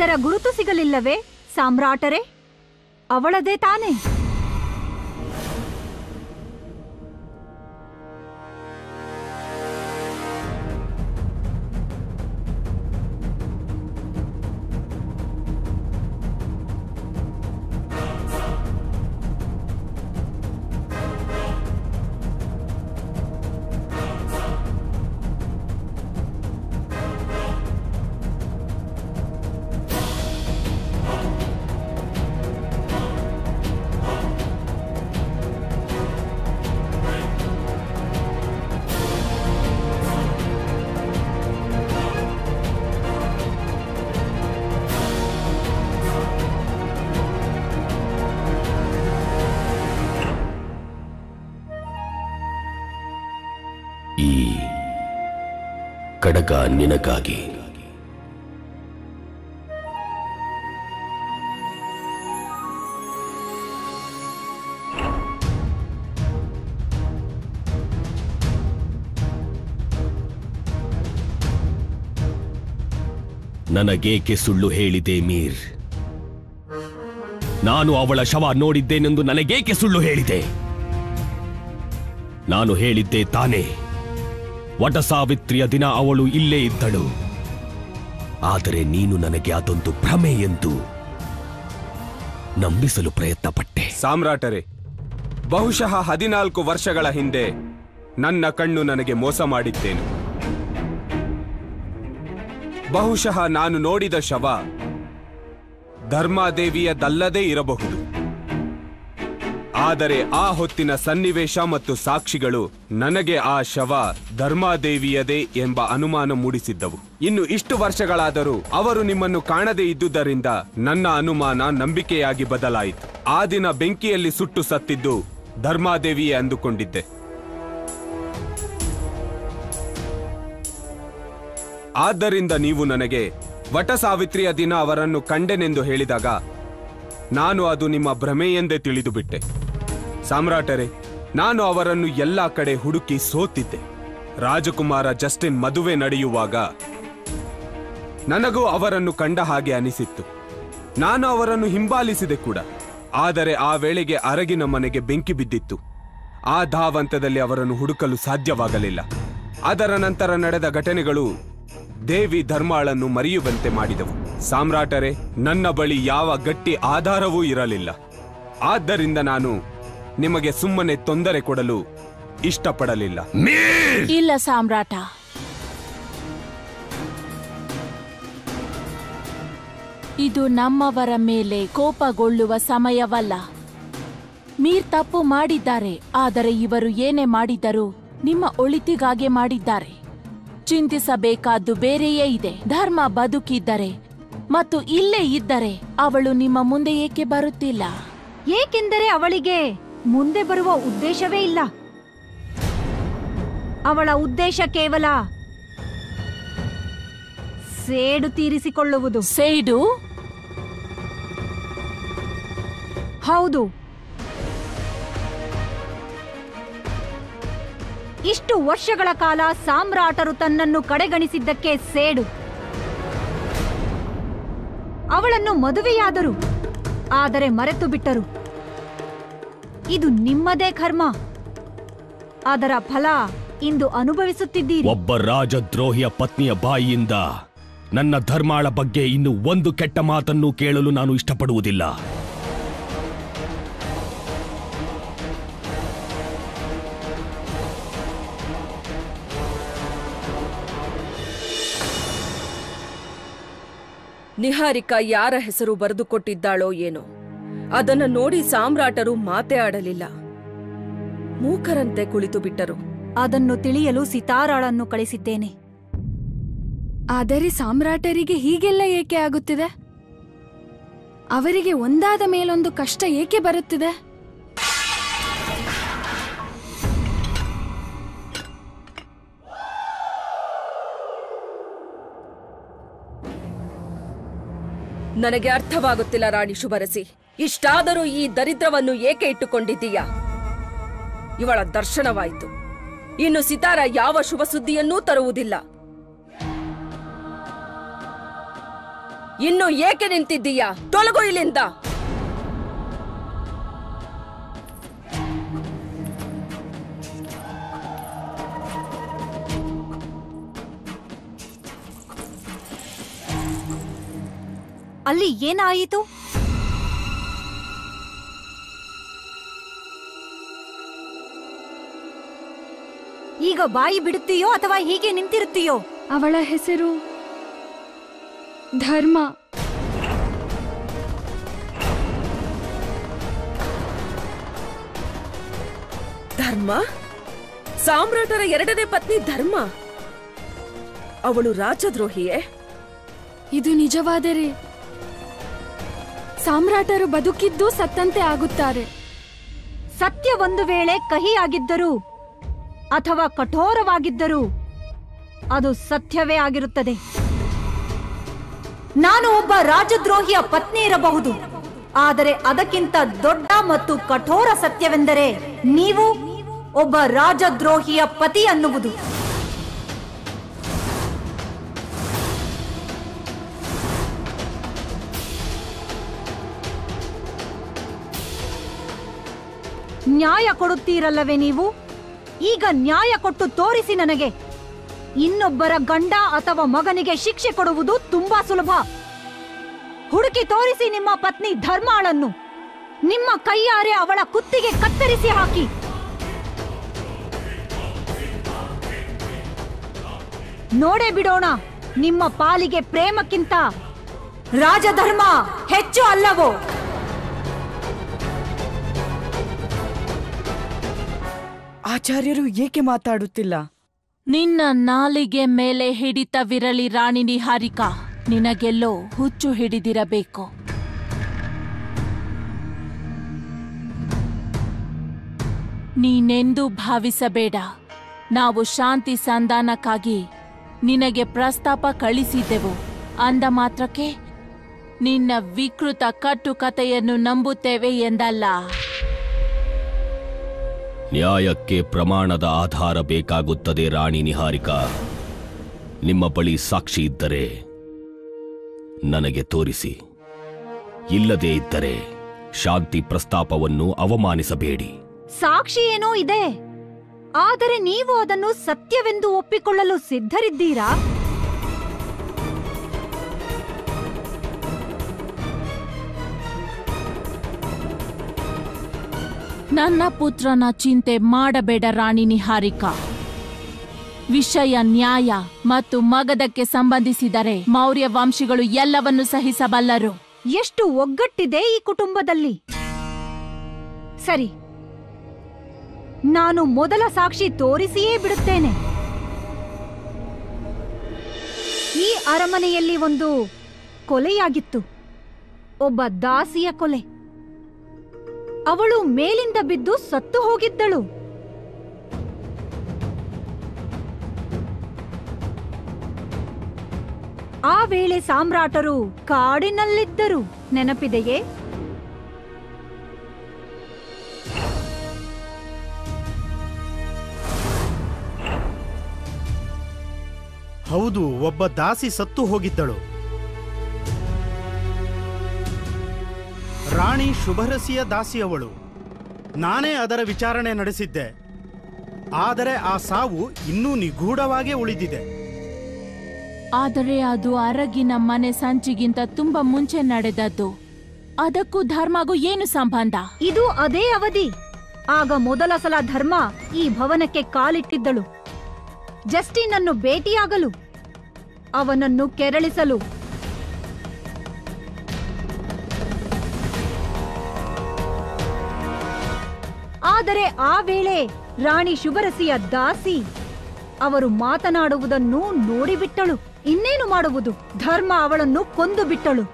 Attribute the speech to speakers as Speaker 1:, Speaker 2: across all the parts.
Speaker 1: ಇದರ ಗುರುತು ಸಿಗಲಿಲ್ಲವೇ ಸಾಮ್ರಾಟರೇ ಅವಳದೇ ತಾನೇ
Speaker 2: ಈ ಕಡಗ ನಿನಗಾಗಿ ನನಗೇಕೆ ಸುಳ್ಳು ಹೇಳಿದೆ ಮೀರ್ ನಾನು ಅವಳ ಶವ ನೋಡಿದ್ದೇನೆಂದು ನನಗೇಕೆ ಸುಳ್ಳು ಹೇಳಿದೆ ನಾನು ಹೇಳಿದ್ದೆ ತಾನೇ ವಟ ಸಾವಿತ್ರಿಯ ದಿನ ಅವಳು ಇಲ್ಲೇ ಇದ್ದಳು ಆದರೆ ನೀನು ನನಗೆ ಅದೊಂದು ಭ್ರಮೆ ಎಂದು ನಂಬಿಸಲು ಪ್ರಯತ್ನ ಪಟ್ಟೆ
Speaker 3: ಸಾಮ್ರಾಟರೇ ಬಹುಶಃ ಹದಿನಾಲ್ಕು ವರ್ಷಗಳ ಹಿಂದೆ ನನ್ನ ಕಣ್ಣು ನನಗೆ ಮೋಸ ಮಾಡಿದ್ದೇನು ಬಹುಶಃ ನಾನು ನೋಡಿದ ಶವ ಧರ್ಮಾದೇವಿಯದಲ್ಲದೇ ಇರಬಹುದು ಆದರೆ ಆ ಹೊತ್ತಿನ ಸನ್ನಿವೇಶ ಮತ್ತು ಸಾಕ್ಷಿಗಳು ನನಗೆ ಆ ಶವ ಧರ್ಮಾದೇವಿಯದೇ ಎಂಬ ಅನುಮಾನ ಮೂಡಿಸಿದ್ದವು ಇನ್ನು ಇಷ್ಟು ವರ್ಷಗಳಾದರೂ ಅವರು ನಿಮ್ಮನ್ನು ಕಾಣದೇ ಇದ್ದುದರಿಂದ ನನ್ನ ಅನುಮಾನ ನಂಬಿಕೆಯಾಗಿ ಬದಲಾಯಿತು ಆ ದಿನ ಬೆಂಕಿಯಲ್ಲಿ ಸುಟ್ಟು ಸತ್ತಿದ್ದು ಧರ್ಮಾದೇವಿಯೇ ಅಂದುಕೊಂಡಿದ್ದೆ ಆದ್ದರಿಂದ ನೀವು ನನಗೆ ವಟ ಸಾವಿತ್ರಿಯ ದಿನ ಅವರನ್ನು ಕಂಡೆನೆಂದು ಹೇಳಿದಾಗ ನಾನು ಅದು ನಿಮ್ಮ ಭ್ರಮೆ ಎಂದೇ ತಿಳಿದುಬಿಟ್ಟೆ ಸಾಮ್ರಾಟರೇ ನಾನು ಅವರನ್ನು ಎಲ್ಲಾ ಕಡೆ ಹುಡುಕಿ ಸೋತಿದ್ದೆ ರಾಜಕುಮಾರ ಜಸ್ಟಿನ್ ಮದುವೆ ನಡೆಯುವಾಗ ನನಗೂ ಅವರನ್ನು ಕಂಡ ಹಾಗೆ ಅನಿಸಿತ್ತು ನಾನು ಅವರನ್ನು ಹಿಂಬಾಲಿಸಿದೆ ಕೂಡ ಆದರೆ ಆ ವೇಳೆಗೆ ಅರಗಿನ ಮನೆಗೆ ಬೆಂಕಿ ಬಿದ್ದಿತ್ತು ಆ ಧಾವಂತದಲ್ಲಿ ಅವರನ್ನು ಹುಡುಕಲು ಸಾಧ್ಯವಾಗಲಿಲ್ಲ ಅದರ ನಂತರ ನಡೆದ ಘಟನೆಗಳು ದೇವಿ ಧರ್ಮಾಳನ್ನು ಮರೆಯುವಂತೆ ಮಾಡಿದವು ಸಾಮ್ರಾಟರೇ ನನ್ನ ಬಳಿ ಯಾವ ಗಟ್ಟಿ ಆಧಾರವೂ ಇರಲಿಲ್ಲ ಆದ್ದರಿಂದ ನಾನು ನಿಮಗೆ ಸುಮ್ಮನೆ ತೊಂದರೆ ಕೊಡಲು ಇಷ್ಟಪಡಲಿಲ್ಲ
Speaker 2: ಮೀರ್
Speaker 4: ಇಲ್ಲ ಸಾಮ್ರಾಟ ಇದು ನಮ್ಮವರ ಮೇಲೆ ಕೋಪಗೊಳ್ಳುವ ಸಮಯವಲ್ಲ ಮೀರ್ ತಪ್ಪು ಮಾಡಿದ್ದಾರೆ ಆದರೆ ಇವರು ಏನೇ ಮಾಡಿದರೂ ನಿಮ್ಮ ಒಳಿತಿಗಾಗೆ ಮಾಡಿದ್ದಾರೆ ಚಿಂತಿಸಬೇಕಾದ್ದು ಬೇರೆಯೇ ಇದೆ ಧರ್ಮ ಬದುಕಿದ್ದರೆ ಮತ್ತು ಇಲ್ಲೇ ಇದ್ದರೆ ಅವಳು ನಿಮ್ಮ ಮುಂದೆ ಏಕೆ ಬರುತ್ತಿಲ್ಲ
Speaker 1: ಏಕೆಂದರೆ ಅವಳಿಗೆ ಮುಂದೆ ಬರುವ ಉದ್ದೇಶವೇ ಇಲ್ಲ ಅವಳ ಉದ್ದೇಶ ಕೇವಲ ಸೇಡು ತೀರಿಸಿಕೊಳ್ಳುವುದು
Speaker 4: ಸೇಡು
Speaker 1: ಹೌದು ಇಷ್ಟು ವರ್ಷಗಳ ಕಾಲ ಸಾಮ್ರಾಟರು ತನ್ನನ್ನು ಕಡೆಗಣಿಸಿದ್ದಕ್ಕೆ ಸೇಡು ಅವಳನ್ನು ಮದುವೆಯಾದರು ಆದರೆ ಮರೆತು ಬಿಟ್ಟರು ಇದು ನಿಮ್ಮದೇ ಕರ್ಮ ಅದರ ಫಲ ಇಂದು ಅನುಭವಿಸುತ್ತಿದ್ದೀರಿ
Speaker 2: ಒಬ್ಬ ರಾಜದ್ರೋಹಿಯ ಪತ್ನಿಯ ಬಾಯಿಯಿಂದ ನನ್ನ ಧರ್ಮಾಳ ಬಗ್ಗೆ ಇನ್ನು ಒಂದು ಕೆಟ್ಟ ಮಾತನ್ನು ಕೇಳಲು ನಾನು ಇಷ್ಟಪಡುವುದಿಲ್ಲ
Speaker 5: ನಿಹಾರಿಕಾ ಯಾರ ಹೆಸರು ಬರೆದುಕೊಟ್ಟಿದ್ದಾಳೋ ಏನೋ ಅದನ್ನು ನೋಡಿ ಸಾಮ್ರಾಟರು ಮಾತೇ ಆಡಲಿಲ್ಲ ಮೂಕರಂತೆ ಕುಳಿತು ಬಿಟ್ಟರು
Speaker 1: ಅದನ್ನು ತಿಳಿಯಲು ಸಿತಾರಾಳನ್ನು ಕಳಿಸಿದ್ದೇನೆ
Speaker 6: ಆದರೆ ಸಾಮ್ರಾಟರಿಗೆ ಹೀಗೆಲ್ಲ ಏಕೆ ಆಗುತ್ತಿದೆ ಅವರಿಗೆ ಒಂದಾದ ಮೇಲೊಂದು ಕಷ್ಟ ಏಕೆ ಬರುತ್ತಿದೆ
Speaker 5: ನನಗೆ ಅರ್ಥವಾಗುತ್ತಿಲ್ಲ ರಾಣಿ ಶುಭರಸಿ ಇಷ್ಟಾದರೂ ಈ ದರಿದ್ರವನ್ನು ಏಕೆ ಇಟ್ಟುಕೊಂಡಿದ್ದೀಯಾ ಇವಳ ದರ್ಶನವಾಯಿತು ಇನ್ನು ಸಿತಾರ ಯಾವ ಶುಭ ಸುದ್ದಿಯನ್ನೂ ತರುವುದಿಲ್ಲ ಇನ್ನು ಏಕೆ ನಿಂತಿದ್ದೀಯಾ ತೊಲಗು ಇಲ್ಲಿಂದ
Speaker 1: ಅಲ್ಲಿ ಏನಾಯಿತು ಈಗ ಬಾಯಿ ಬಿಡುತ್ತೀಯೋ ಅಥವಾ ಹೀಗೆ ನಿಂತಿರುತ್ತೀಯೋ
Speaker 6: ಅವಳ ಹೆಸರು ಧರ್ಮ
Speaker 5: ಧರ್ಮ ಸಾಮ್ರಾಟರ ಎರಡನೇ ಪತ್ನಿ ಧರ್ಮ ಅವಳು ರಾಜದ್ರೋಹಿಯೇ
Speaker 6: ಇದು ನಿಜವಾದರೆ ಸಾಮ್ರಾಟರು ಬದುಕಿದ್ದು ಸತ್ತಂತೆ ಆಗುತ್ತಾರೆ
Speaker 1: ಸತ್ಯ ಒಂದು ವೇಳೆ ಕಹಿಯಾಗಿದ್ದರೂ ಅಥವಾ ಕಠೋರವಾಗಿದ್ದರೂ ಅದು ಸತ್ಯವೇ ಆಗಿರುತ್ತದೆ ನಾನು ಒಬ್ಬ ರಾಜದ್ರೋಹಿಯ ಪತ್ನಿ ಇರಬಹುದು ಆದರೆ ಅದಕ್ಕಿಂತ ದೊಡ್ಡ ಮತ್ತು ಕಠೋರ ಸತ್ಯವೆಂದರೆ ನೀವು ಒಬ್ಬ ರಾಜದ್ರೋಹಿಯ ಪತಿ ಅನ್ನುವುದು ನ್ಯಾಯ ಕೊಡುತ್ತೀರಲ್ಲವೇ ನೀವು ಈಗ ನ್ಯಾಯ ಕೊಟ್ಟು ತೋರಿಸಿ ನನಗೆ ಇನ್ನೊಬ್ಬರ ಗಂಡ ಅಥವಾ ಮಗನಿಗೆ ಶಿಕ್ಷೆ ಕೊಡುವುದು ತುಂಬಾ ಸುಲಭ ಹುಡುಕಿ ತೋರಿಸಿ ನಿಮ್ಮ ಪತ್ನಿ ಧರ್ಮಾಳನ್ನು ನಿಮ್ಮ ಕೈಯಾರೆ ಅವಳ ಕುತ್ತಿಗೆ ಕತ್ತರಿಸಿ ಹಾಕಿ ನೋಡೇ ಬಿಡೋಣ ನಿಮ್ಮ ಪಾಲಿಗೆ ಪ್ರೇಮಕ್ಕಿಂತ ರಾಜಧರ್ಮ ಹೆಚ್ಚು ಅಲ್ಲವೋ
Speaker 7: ಆಚಾರ್ಯರು ಏಕೆ ಮಾತಾಡುತ್ತಿಲ್ಲ
Speaker 4: ನಿನ್ನ ನಾಲಿಗೆ ಮೇಲೆ ಹಿಡಿತವಿರಲಿ ರಾಣಿ ನಿಹಾರಿಕಾ ನಿನಗೆಲ್ಲೋ ಹುಚ್ಚು ಹಿಡಿದಿರಬೇಕು ನೀನೆಂದೂ ಭಾವಿಸಬೇಡ ನಾವು ಶಾಂತಿ ಸಂಧಾನಕ್ಕಾಗಿ ನಿನಗೆ ಪ್ರಸ್ತಾಪ ಕಳಿಸಿದ್ದೆವು ಅಂದ ಮಾತ್ರಕ್ಕೆ ನಿನ್ನ ವಿಕೃತ ಕಟ್ಟುಕತೆಯನ್ನು ನಂಬುತ್ತೇವೆ ಎಂದಲ್ಲ
Speaker 2: ನ್ಯಾಯಕ್ಕೆ ಪ್ರಮಾಣದ ಆಧಾರ ಬೇಕಾಗುತ್ತದೆ ರಾಣಿ ನಿಹಾರಿಕಾ ನಿಮ್ಮ ಬಳಿ ಸಾಕ್ಷಿ ಇದ್ದರೆ ನನಗೆ ತೋರಿಸಿ ಇಲ್ಲದೇ ಇದ್ದರೆ ಶಾಂತಿ ಪ್ರಸ್ತಾಪವನ್ನು ಅವಮಾನಿಸಬೇಡಿ
Speaker 1: ಸಾಕ್ಷಿ ಏನೋ ಇದೆ ಆದರೆ ನೀವು ಅದನ್ನು ಸತ್ಯವೆಂದು ಒಪ್ಪಿಕೊಳ್ಳಲು ಸಿದ್ಧರಿದ್ದೀರಾ
Speaker 4: ನನ್ನ ಪುತ್ರನ ಚಿಂತೆ ಮಾಡಬೇಡ ರಾಣಿ ನಿಹಾರಿಕಾ ವಿಷಯ ನ್ಯಾಯ ಮತ್ತು ಮಗದಕ್ಕೆ ಸಂಬಂಧಿಸಿದರೆ ಮೌರ್ಯ ವಂಶಿಗಳು ಎಲ್ಲವನ್ನು ಸಹಿಸಬಲ್ಲರು
Speaker 1: ಎಷ್ಟು ಒಗ್ಗಟ್ಟಿದೆ ಈ ಕುಟುಂಬದಲ್ಲಿ ಸರಿ ನಾನು ಮೊದಲ ಸಾಕ್ಷಿ ತೋರಿಸಿಯೇ ಬಿಡುತ್ತೇನೆ ಈ ಅರಮನೆಯಲ್ಲಿ ಒಂದು ಕೊಲೆಯಾಗಿತ್ತು ಒಬ್ಬ ದಾಸಿಯ ಕೊಲೆ ಅವಳು ಮೇಲಿಂದ ಬಿದ್ದು ಸತ್ತು ಹೋಗಿದ್ದಳು ಆ ವೇಳೆ ಸಾಮ್ರಾಟರು ಕಾಡಿನಲ್ಲಿದ್ದರು ನೆನಪಿದೆಯೇ
Speaker 8: ಹೌದು ಒಬ್ಬ ದಾಸಿ ಸತ್ತು ಹೋಗಿದ್ದಳು ರಾಣಿ ಶುಭರಸಿಯ ದಾಸಿಯವಳು ನಾನೇ ಅದರ ವಿಚಾರಣೆ ನಡೆಸಿದ್ದೆ ಆದರೆ ಆ ಸಾವು ಇನ್ನೂ ನಿಗೂಢವಾಗೇ ಉಳಿದಿದೆ
Speaker 4: ಆದರೆ ಅದು ಅರಗಿನ ಮನೆ ಸಂಚಿಗಿಂತ ತುಂಬಾ ಮುಂಚೆ ನಡೆದದ್ದು ಅದಕ್ಕೂ ಧರ್ಮಗೂ ಏನು ಸಂಬಂಧ
Speaker 1: ಇದು ಅದೇ ಅವಧಿ ಆಗ ಮೊದಲ ಸಲ ಧರ್ಮ ಈ ಭವನಕ್ಕೆ ಕಾಲಿಟ್ಟಿದ್ದಳು ಜಸ್ಟಿನ್ ಅನ್ನು ಭೇಟಿಯಾಗಲು ಅವನನ್ನು ಕೆರಳಿಸಲು ಆದರೆ ಆ ವೇಳೆ ರಾಣಿ ಶುಭರಸಿಯ ದಾಸಿ ಅವರು ಮಾತನಾಡುವುದನ್ನು ನೋಡಿಬಿಟ್ಟಳು ಇನ್ನೇನು ಮಾಡುವುದು ಧರ್ಮ ಅವಳನ್ನು ಕೊಂದು ಬಿಟ್ಟಳು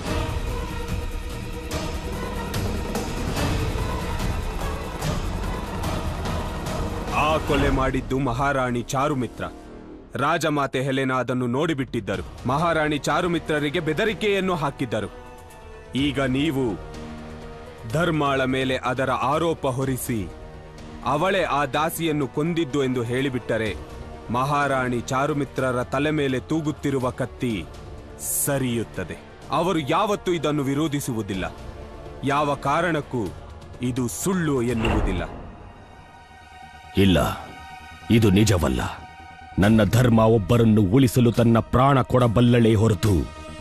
Speaker 3: ಆ ಕೊಲೆ ಮಾಡಿದ್ದು ಮಹಾರಾಣಿ ಚಾರುಮಿತ್ರ ರಾಜಮಾತೆ ಹೆಲೆನಾ ಅದನ್ನು ನೋಡಿಬಿಟ್ಟಿದ್ದರು ಮಹಾರಾಣಿ ಚಾರುಮಿತ್ರರಿಗೆ ಬೆದರಿಕೆಯನ್ನು ಹಾಕಿದ್ದರು ಈಗ ನೀವು ಧರ್ಮಾಳ ಮೇಲೆ ಅದರ ಆರೋಪ ಹೊರಿಸಿ ಅವಳೇ ಆ ದಾಸಿಯನ್ನು ಕೊಂದಿದ್ದು ಎಂದು ಹೇಳಿಬಿಟ್ಟರೆ ಮಹಾರಾಣಿ ಚಾರುಮಿತ್ರರ ತಲೆ ಮೇಲೆ ತೂಗುತ್ತಿರುವ ಕತ್ತಿ ಸರಿಯುತ್ತದೆ ಅವರು ಯಾವತ್ತೂ ಇದನ್ನು ವಿರೋಧಿಸುವುದಿಲ್ಲ ಯಾವ ಕಾರಣಕ್ಕೂ ಇದು ಸುಳ್ಳು ಎನ್ನುವುದಿಲ್ಲ
Speaker 2: ಇಲ್ಲ ಇದು ನಿಜವಲ್ಲ ನನ್ನ ಧರ್ಮ ಒಬ್ಬರನ್ನು ಉಳಿಸಲು ತನ್ನ ಪ್ರಾಣ ಕೊಡಬಲ್ಲಳೇ ಹೊರತು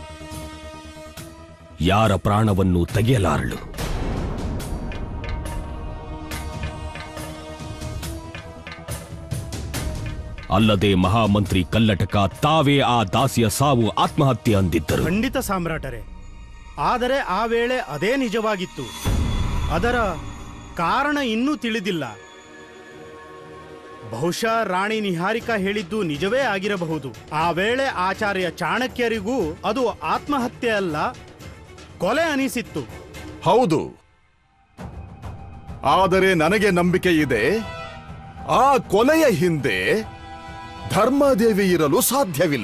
Speaker 2: ಯಾರ ಪ್ರಾಣವನ್ನು ತೆಗೆಯಲಾರಳು ಅಲ್ಲದೆ ಮಹಾಮಂತ್ರಿ ಕಲ್ಲಟಕ ತಾವೇ ಆ ದಾಸಿಯ ಸಾವು ಆತ್ಮಹತ್ಯೆ ಅಂದಿದ್ದರು
Speaker 8: ಖಂಡಿತ ಸಾಮ್ರಾಟರೇ ಆದರೆ ಆ ವೇಳೆ ಅದೇ ನಿಜವಾಗಿತ್ತು ಅದರ ಕಾರಣ ಇನ್ನೂ ತಿಳಿದಿಲ್ಲ ಬಹುಶಃ ರಾಣಿ ನಿಹಾರಿಕಾ ಹೇಳಿದ್ದು ನಿಜವೇ ಆಗಿರಬಹುದು ಆ ವೇಳೆ ಆಚಾರ್ಯ ಚಾಣಕ್ಯರಿಗೂ ಅದು ಆತ್ಮಹತ್ಯೆ ಅಲ್ಲ ಕೊಲೆ ಅನಿಸಿತ್ತು
Speaker 9: ಹೌದು ಆದರೆ ನನಗೆ ನಂಬಿಕೆ ಇದೆ ಆ ಕೊಲೆಯ ಹಿಂದೆ ಧರ್ಮಾದೇವಿ ಇರಲು ಸಾಧ್ಯವಿಲ್ಲ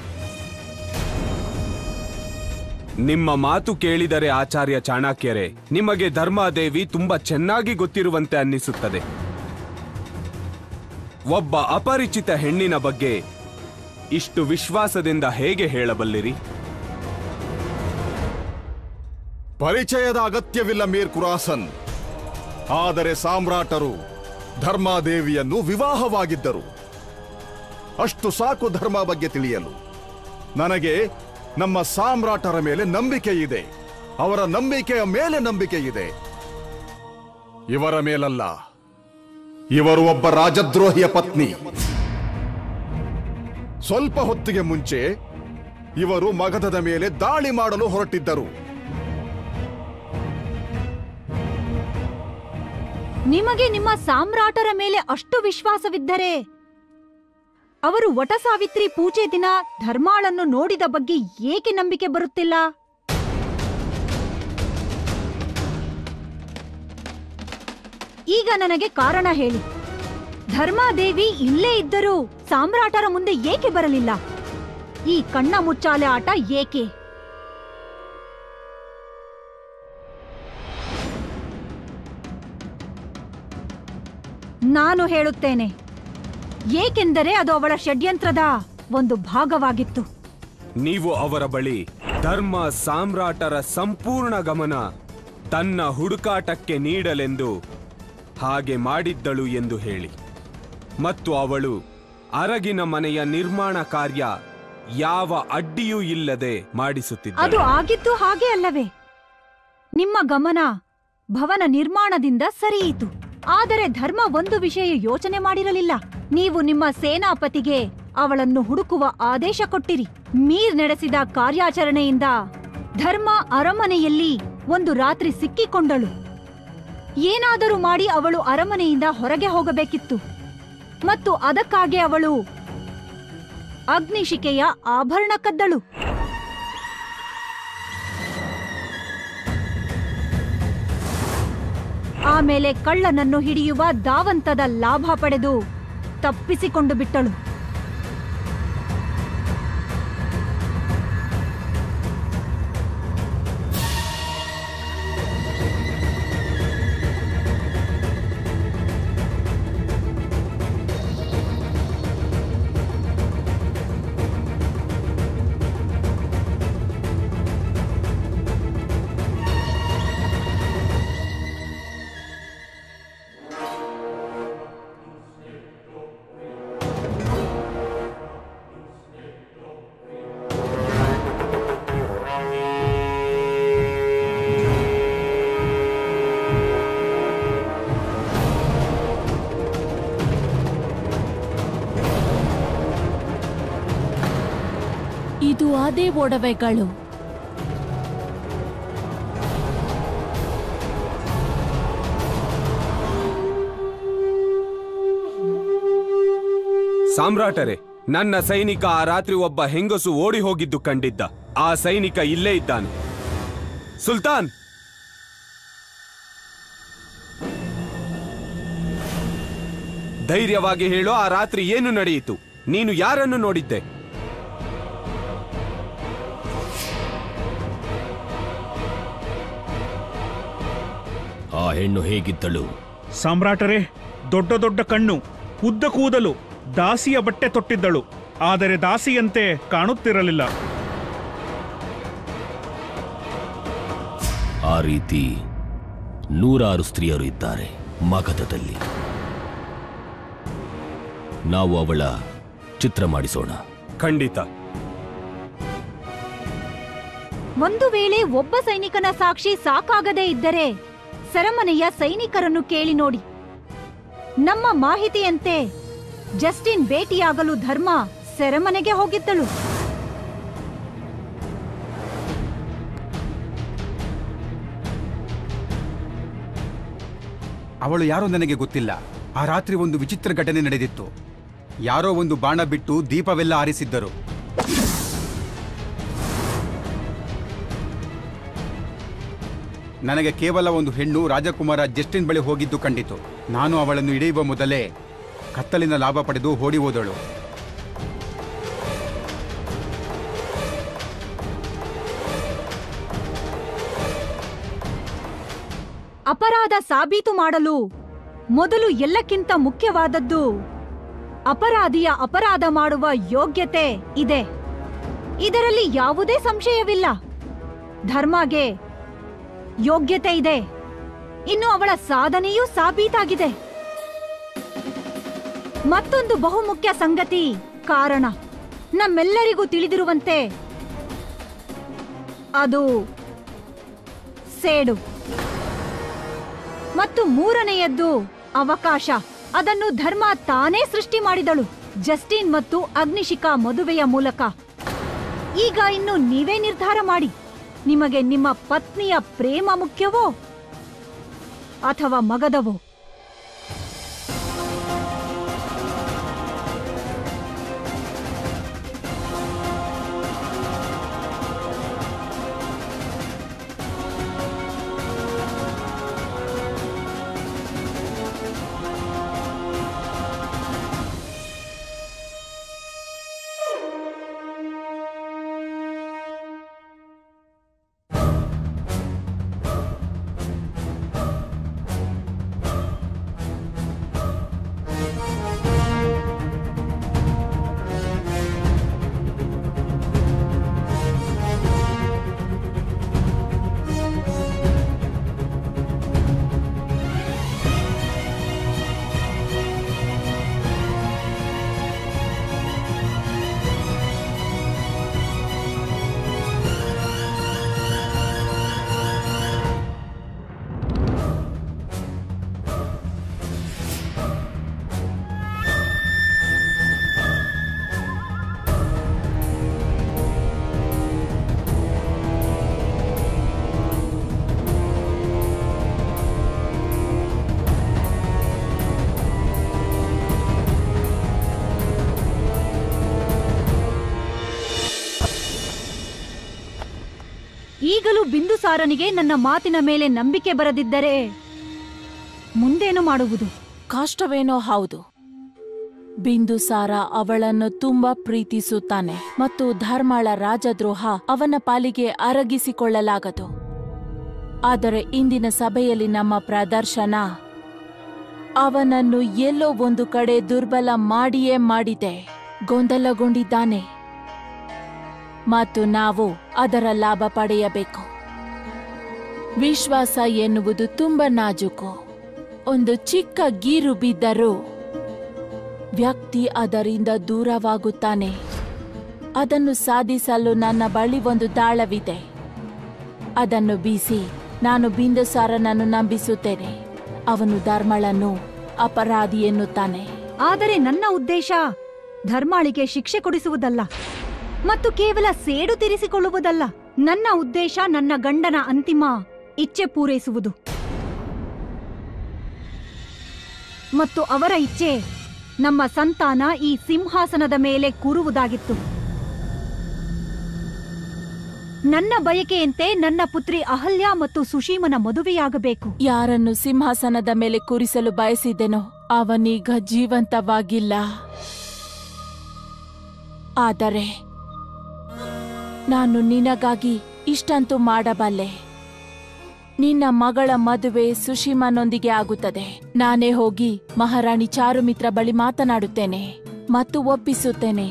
Speaker 3: ನಿಮ್ಮ ಮಾತು ಕೇಳಿದರೆ ಆಚಾರ್ಯ ಚಾಣಕ್ಯರೇ ನಿಮಗೆ ಧರ್ಮಾದೇವಿ ತುಂಬಾ ಚೆನ್ನಾಗಿ ಗೊತ್ತಿರುವಂತೆ ಅನ್ನಿಸುತ್ತದೆ ಒಬ್ಬ ಅಪರಿಚಿತ ಹೆಣ್ಣಿನ ಬಗ್ಗೆ ಇಷ್ಟು ವಿಶ್ವಾಸದಿಂದ ಹೇಗೆ ಹೇಳಬಲ್ಲಿರಿ
Speaker 9: ಪರಿಚಯದ ಅಗತ್ಯವಿಲ್ಲ ಮೀರ್ ಕುರಾಸನ್ ಆದರೆ ಸಾಮ್ರಾಟರು ಧರ್ಮಾದೇವಿಯನ್ನು ವಿವಾಹವಾಗಿದ್ದರು ಅಷ್ಟು ಸಾಕು ಧರ್ಮ ಬಗ್ಗೆ ತಿಳಿಯಲು ನನಗೆ ನಮ್ಮ ಸಾಮ್ರಾಟರ ಮೇಲೆ ನಂಬಿಕೆ ಇದೆ ಅವರ ನಂಬಿಕೆಯ ಮೇಲೆ ನಂಬಿಕೆ ಇದೆ ಇವರ ಮೇಲಲ್ಲ ಇವರು ಒಬ್ಬ ರಾಜದ್ರೋಹಿಯ ಪತ್ನಿ ಸ್ವಲ್ಪ ಹೊತ್ತಿಗೆ ಮುಂಚೆ ಇವರು ಮಗಧದ ಮೇಲೆ ದಾಳಿ ಮಾಡಲು ಹೊರಟಿದ್ದರು
Speaker 1: ನಿಮಗೆ ನಿಮ್ಮ ಸಾಮ್ರಾಟರ ಮೇಲೆ ಅಷ್ಟು ವಿಶ್ವಾಸವಿದ್ದರೆ ಅವರು ವಟ ಸಾವಿತ್ರಿ ಪೂಜೆ ದಿನ ಧರ್ಮಾಳನ್ನು ನೋಡಿದ ಬಗ್ಗೆ ಏಕೆ ನಂಬಿಕೆ ಬರುತ್ತಿಲ್ಲ ಈಗ ನನಗೆ ಕಾರಣ ಹೇಳಿ ಧರ್ಮಾದೇವಿ ಇಲ್ಲೇ ಇದ್ದರೂ ಸಾಮ್ರಾಟರ ಮುಂದೆ ಏಕೆ ಬರಲಿಲ್ಲ ಈ ಕಣ್ಣ ಮುಚ್ಚಾಲೆ ಆಟ ಏಕೆ ನಾನು ಹೇಳುತ್ತೇನೆ ಏಕೆಂದರೆ ಅದು ಅವಳ ಷಡ್ಯಂತ್ರದ ಒಂದು ಭಾಗವಾಗಿತ್ತು
Speaker 3: ನೀವು ಅವರ ಬಳಿ ಧರ್ಮ ಸಾಮ್ರಾಟರ ಸಂಪೂರ್ಣ ಗಮನ ತನ್ನ ಹುಡುಕಾಟಕ್ಕೆ ನೀಡಲೆಂದು ಹಾಗೆ ಮಾಡಿದ್ದಳು ಎಂದು ಹೇಳಿ ಮತ್ತು ಅವಳು ಅರಗಿನ ಮನೆಯ ನಿರ್ಮಾಣ ಕಾರ್ಯ ಯಾವ ಅಡ್ಡಿಯೂ ಇಲ್ಲದೆ
Speaker 1: ಅದು
Speaker 3: ಮಾಡಿಸುತ್ತಿದ್ದಳು
Speaker 1: ಆಗಿದ್ದು ಹಾಗೆ ಅಲ್ಲವೇ ನಿಮ್ಮ ಗಮನ ಭವನ ನಿರ್ಮಾಣದಿಂದ ಸರಿಯಿತು ಆದರೆ ಧರ್ಮ ಒಂದು ವಿಷಯ ಯೋಚನೆ ಮಾಡಿರಲಿಲ್ಲ ನೀವು ನಿಮ್ಮ ಸೇನಾಪತಿಗೆ ಅವಳನ್ನು ಹುಡುಕುವ ಆದೇಶ ಕೊಟ್ಟಿರಿ ಮೀರ್ ನಡೆಸಿದ ಕಾರ್ಯಾಚರಣೆಯಿಂದ ಧರ್ಮ ಅರಮನೆಯಲ್ಲಿ ಒಂದು ರಾತ್ರಿ ಸಿಕ್ಕಿಕೊಂಡಳು ಏನಾದರೂ ಮಾಡಿ ಅವಳು ಅರಮನೆಯಿಂದ ಹೊರಗೆ ಹೋಗಬೇಕಿತ್ತು ಮತ್ತು ಅದಕ್ಕಾಗಿ ಅವಳು ಅಗ್ನಿಶಿಕೆಯ ಆಭರಣ ಕದ್ದಳು ಆಮೇಲೆ ಕಳ್ಳನನ್ನು ಹಿಡಿಯುವ ಧಾವಂತದ ಲಾಭ ಪಡೆದು ತಪ್ಪಿಸಿಕೊಂಡು ಬಿಟ್ಟಳು
Speaker 4: ಇದು ಅದೇ ಒಡವೆಗಳು
Speaker 3: ಸಾಮ್ರಾಟರೇ ನನ್ನ ಸೈನಿಕ ಆ ರಾತ್ರಿ ಒಬ್ಬ ಹೆಂಗಸು ಓಡಿ ಹೋಗಿದ್ದು ಕಂಡಿದ್ದ ಆ ಸೈನಿಕ ಇಲ್ಲೇ ಇದ್ದಾನೆ ಸುಲ್ತಾನ್ ಧೈರ್ಯವಾಗಿ ಹೇಳು ಆ ರಾತ್ರಿ ಏನು ನಡೆಯಿತು ನೀನು ಯಾರನ್ನು ನೋಡಿದ್ದೆ
Speaker 2: ಆ ಹೆಣ್ಣು ಹೇಗಿದ್ದಳು
Speaker 10: ಸಾಮ್ರಾಟರೇ ದೊಡ್ಡ ದೊಡ್ಡ ಕಣ್ಣು ಉದ್ದ ಕೂದಲು ದಾಸಿಯ ಬಟ್ಟೆ ತೊಟ್ಟಿದ್ದಳು ಆದರೆ ದಾಸಿಯಂತೆ ಕಾಣುತ್ತಿರಲಿಲ್ಲ
Speaker 2: ಆ ರೀತಿ ನೂರಾರು ಸ್ತ್ರೀಯರು ಇದ್ದಾರೆ ಮಗಧದಲ್ಲಿ ನಾವು ಅವಳ ಚಿತ್ರ ಮಾಡಿಸೋಣ
Speaker 3: ಖಂಡಿತ
Speaker 1: ಒಂದು ವೇಳೆ ಒಬ್ಬ ಸೈನಿಕನ ಸಾಕ್ಷಿ ಸಾಕಾಗದೇ ಇದ್ದರೆ ಸೆರೆಮನೆಯ ಸೈನಿಕರನ್ನು ಕೇಳಿ ನೋಡಿ ನಮ್ಮ ಮಾಹಿತಿಯಂತೆ ಜಸ್ಟಿನ್ ಭೇಟಿಯಾಗಲು ಧರ್ಮ ಸೆರೆಮನೆಗೆ ಹೋಗಿದ್ದಳು
Speaker 11: ಅವಳು ಯಾರೋ ನನಗೆ ಗೊತ್ತಿಲ್ಲ ಆ ರಾತ್ರಿ ಒಂದು ವಿಚಿತ್ರ ಘಟನೆ ನಡೆದಿತ್ತು ಯಾರೋ ಒಂದು ಬಾಣ ಬಿಟ್ಟು ದೀಪವೆಲ್ಲ ಆರಿಸಿದ್ದರು ನನಗೆ ಕೇವಲ ಒಂದು ಹೆಣ್ಣು ರಾಜಕುಮಾರ ಜಸ್ಟಿನ್ ಬಳಿ ಹೋಗಿದ್ದು ಕಂಡಿತು ನಾನು ಅವಳನ್ನು ಹಿಡಿಯುವ ಮೊದಲೇ ಕತ್ತಲಿನ ಲಾಭ ಪಡೆದು ಓಡಿ ಹೋದಳು
Speaker 1: ಅಪರಾಧ ಸಾಬೀತು ಮಾಡಲು ಮೊದಲು ಎಲ್ಲಕ್ಕಿಂತ ಮುಖ್ಯವಾದದ್ದು ಅಪರಾಧಿಯ ಅಪರಾಧ ಮಾಡುವ ಯೋಗ್ಯತೆ ಇದೆ ಇದರಲ್ಲಿ ಯಾವುದೇ ಸಂಶಯವಿಲ್ಲ ಧರ್ಮಗೆ ಯೋಗ್ಯತೆ ಇದೆ ಇನ್ನು ಅವಳ ಸಾಧನೆಯೂ ಸಾಬೀತಾಗಿದೆ ಮತ್ತೊಂದು ಬಹುಮುಖ್ಯ ಸಂಗತಿ ಕಾರಣ ನಮ್ಮೆಲ್ಲರಿಗೂ ತಿಳಿದಿರುವಂತೆ ಅದು ಸೇಡು ಮತ್ತು ಮೂರನೆಯದ್ದು ಅವಕಾಶ ಅದನ್ನು ಧರ್ಮ ತಾನೇ ಸೃಷ್ಟಿ ಮಾಡಿದಳು ಜಸ್ಟಿನ್ ಮತ್ತು ಅಗ್ನಿಶಿಖಾ ಮದುವೆಯ ಮೂಲಕ ಈಗ ಇನ್ನು ನೀವೇ ನಿರ್ಧಾರ ಮಾಡಿ ನಿಮಗೆ ನಿಮ್ಮ ಪತ್ನಿಯ ಪ್ರೇಮ ಮುಖ್ಯವೋ ಅಥವಾ ಮಗದವೋ ಈಗಲೂ ಬಿಂದುಸಾರನಿಗೆ ನನ್ನ ಮಾತಿನ ಮೇಲೆ ನಂಬಿಕೆ ಬರದಿದ್ದರೆ ಮುಂದೇನು ಮಾಡುವುದು
Speaker 4: ಕಷ್ಟವೇನೋ ಹೌದು ಬಿಂದುಸಾರ ಅವಳನ್ನು ತುಂಬಾ ಪ್ರೀತಿಸುತ್ತಾನೆ ಮತ್ತು ಧರ್ಮಾಳ ರಾಜದ್ರೋಹ ಅವನ ಪಾಲಿಗೆ ಅರಗಿಸಿಕೊಳ್ಳಲಾಗದು ಆದರೆ ಇಂದಿನ ಸಭೆಯಲ್ಲಿ ನಮ್ಮ ಪ್ರದರ್ಶನ ಅವನನ್ನು ಎಲ್ಲೋ ಒಂದು ಕಡೆ ದುರ್ಬಲ ಮಾಡಿಯೇ ಮಾಡಿದೆ ಗೊಂದಲಗೊಂಡಿದ್ದಾನೆ ಮತ್ತು ನಾವು ಅದರ ಲಾಭ ಪಡೆಯಬೇಕು ವಿಶ್ವಾಸ ಎನ್ನುವುದು ತುಂಬಾ ನಾಜೂಕು ಒಂದು ಚಿಕ್ಕ ಗೀರು ಬಿದ್ದರೂ ವ್ಯಕ್ತಿ ಅದರಿಂದ ದೂರವಾಗುತ್ತಾನೆ ಅದನ್ನು ಸಾಧಿಸಲು ನನ್ನ ಬಳಿ ಒಂದು ದಾಳವಿದೆ ಅದನ್ನು ಬೀಸಿ ನಾನು ಬಿಂದುಸಾರನನ್ನು ನಂಬಿಸುತ್ತೇನೆ ಅವನು ಧರ್ಮಳನ್ನು ಅಪರಾಧಿ ಎನ್ನುತ್ತಾನೆ
Speaker 1: ಆದರೆ ನನ್ನ ಉದ್ದೇಶ ಧರ್ಮಾಳಿಗೆ ಶಿಕ್ಷೆ ಕೊಡಿಸುವುದಲ್ಲ ಮತ್ತು ಕೇವಲ ಸೇಡು ತೀರಿಸಿಕೊಳ್ಳುವುದಲ್ಲ ನನ್ನ ಉದ್ದೇಶ ನನ್ನ ಗಂಡನ ಅಂತಿಮ ಇಚ್ಛೆ ಪೂರೈಸುವುದು ಮತ್ತು ಅವರ ಇಚ್ಛೆ ನಮ್ಮ ಸಂತಾನ ಈ ಸಿಂಹಾಸನದ ಮೇಲೆ ಕೂರುವುದಾಗಿತ್ತು ನನ್ನ ಬಯಕೆಯಂತೆ ನನ್ನ ಪುತ್ರಿ ಅಹಲ್ಯ ಮತ್ತು ಸುಶೀಮನ ಮದುವೆಯಾಗಬೇಕು
Speaker 4: ಯಾರನ್ನು ಸಿಂಹಾಸನದ ಮೇಲೆ ಕೂರಿಸಲು ಬಯಸಿದ್ದೆನೋ ಅವನೀಗ ಜೀವಂತವಾಗಿಲ್ಲ ಆದರೆ ನಾನು ನಿನಗಾಗಿ ಇಷ್ಟಂತೂ ಮಾಡಬಲ್ಲೆ ನಿನ್ನ ಮಗಳ ಮದುವೆ ಸುಶೀಮನೊಂದಿಗೆ ಆಗುತ್ತದೆ ನಾನೇ ಹೋಗಿ ಮಹಾರಾಣಿ ಚಾರುಮಿತ್ರ ಬಳಿ ಮಾತನಾಡುತ್ತೇನೆ ಮತ್ತು ಒಪ್ಪಿಸುತ್ತೇನೆ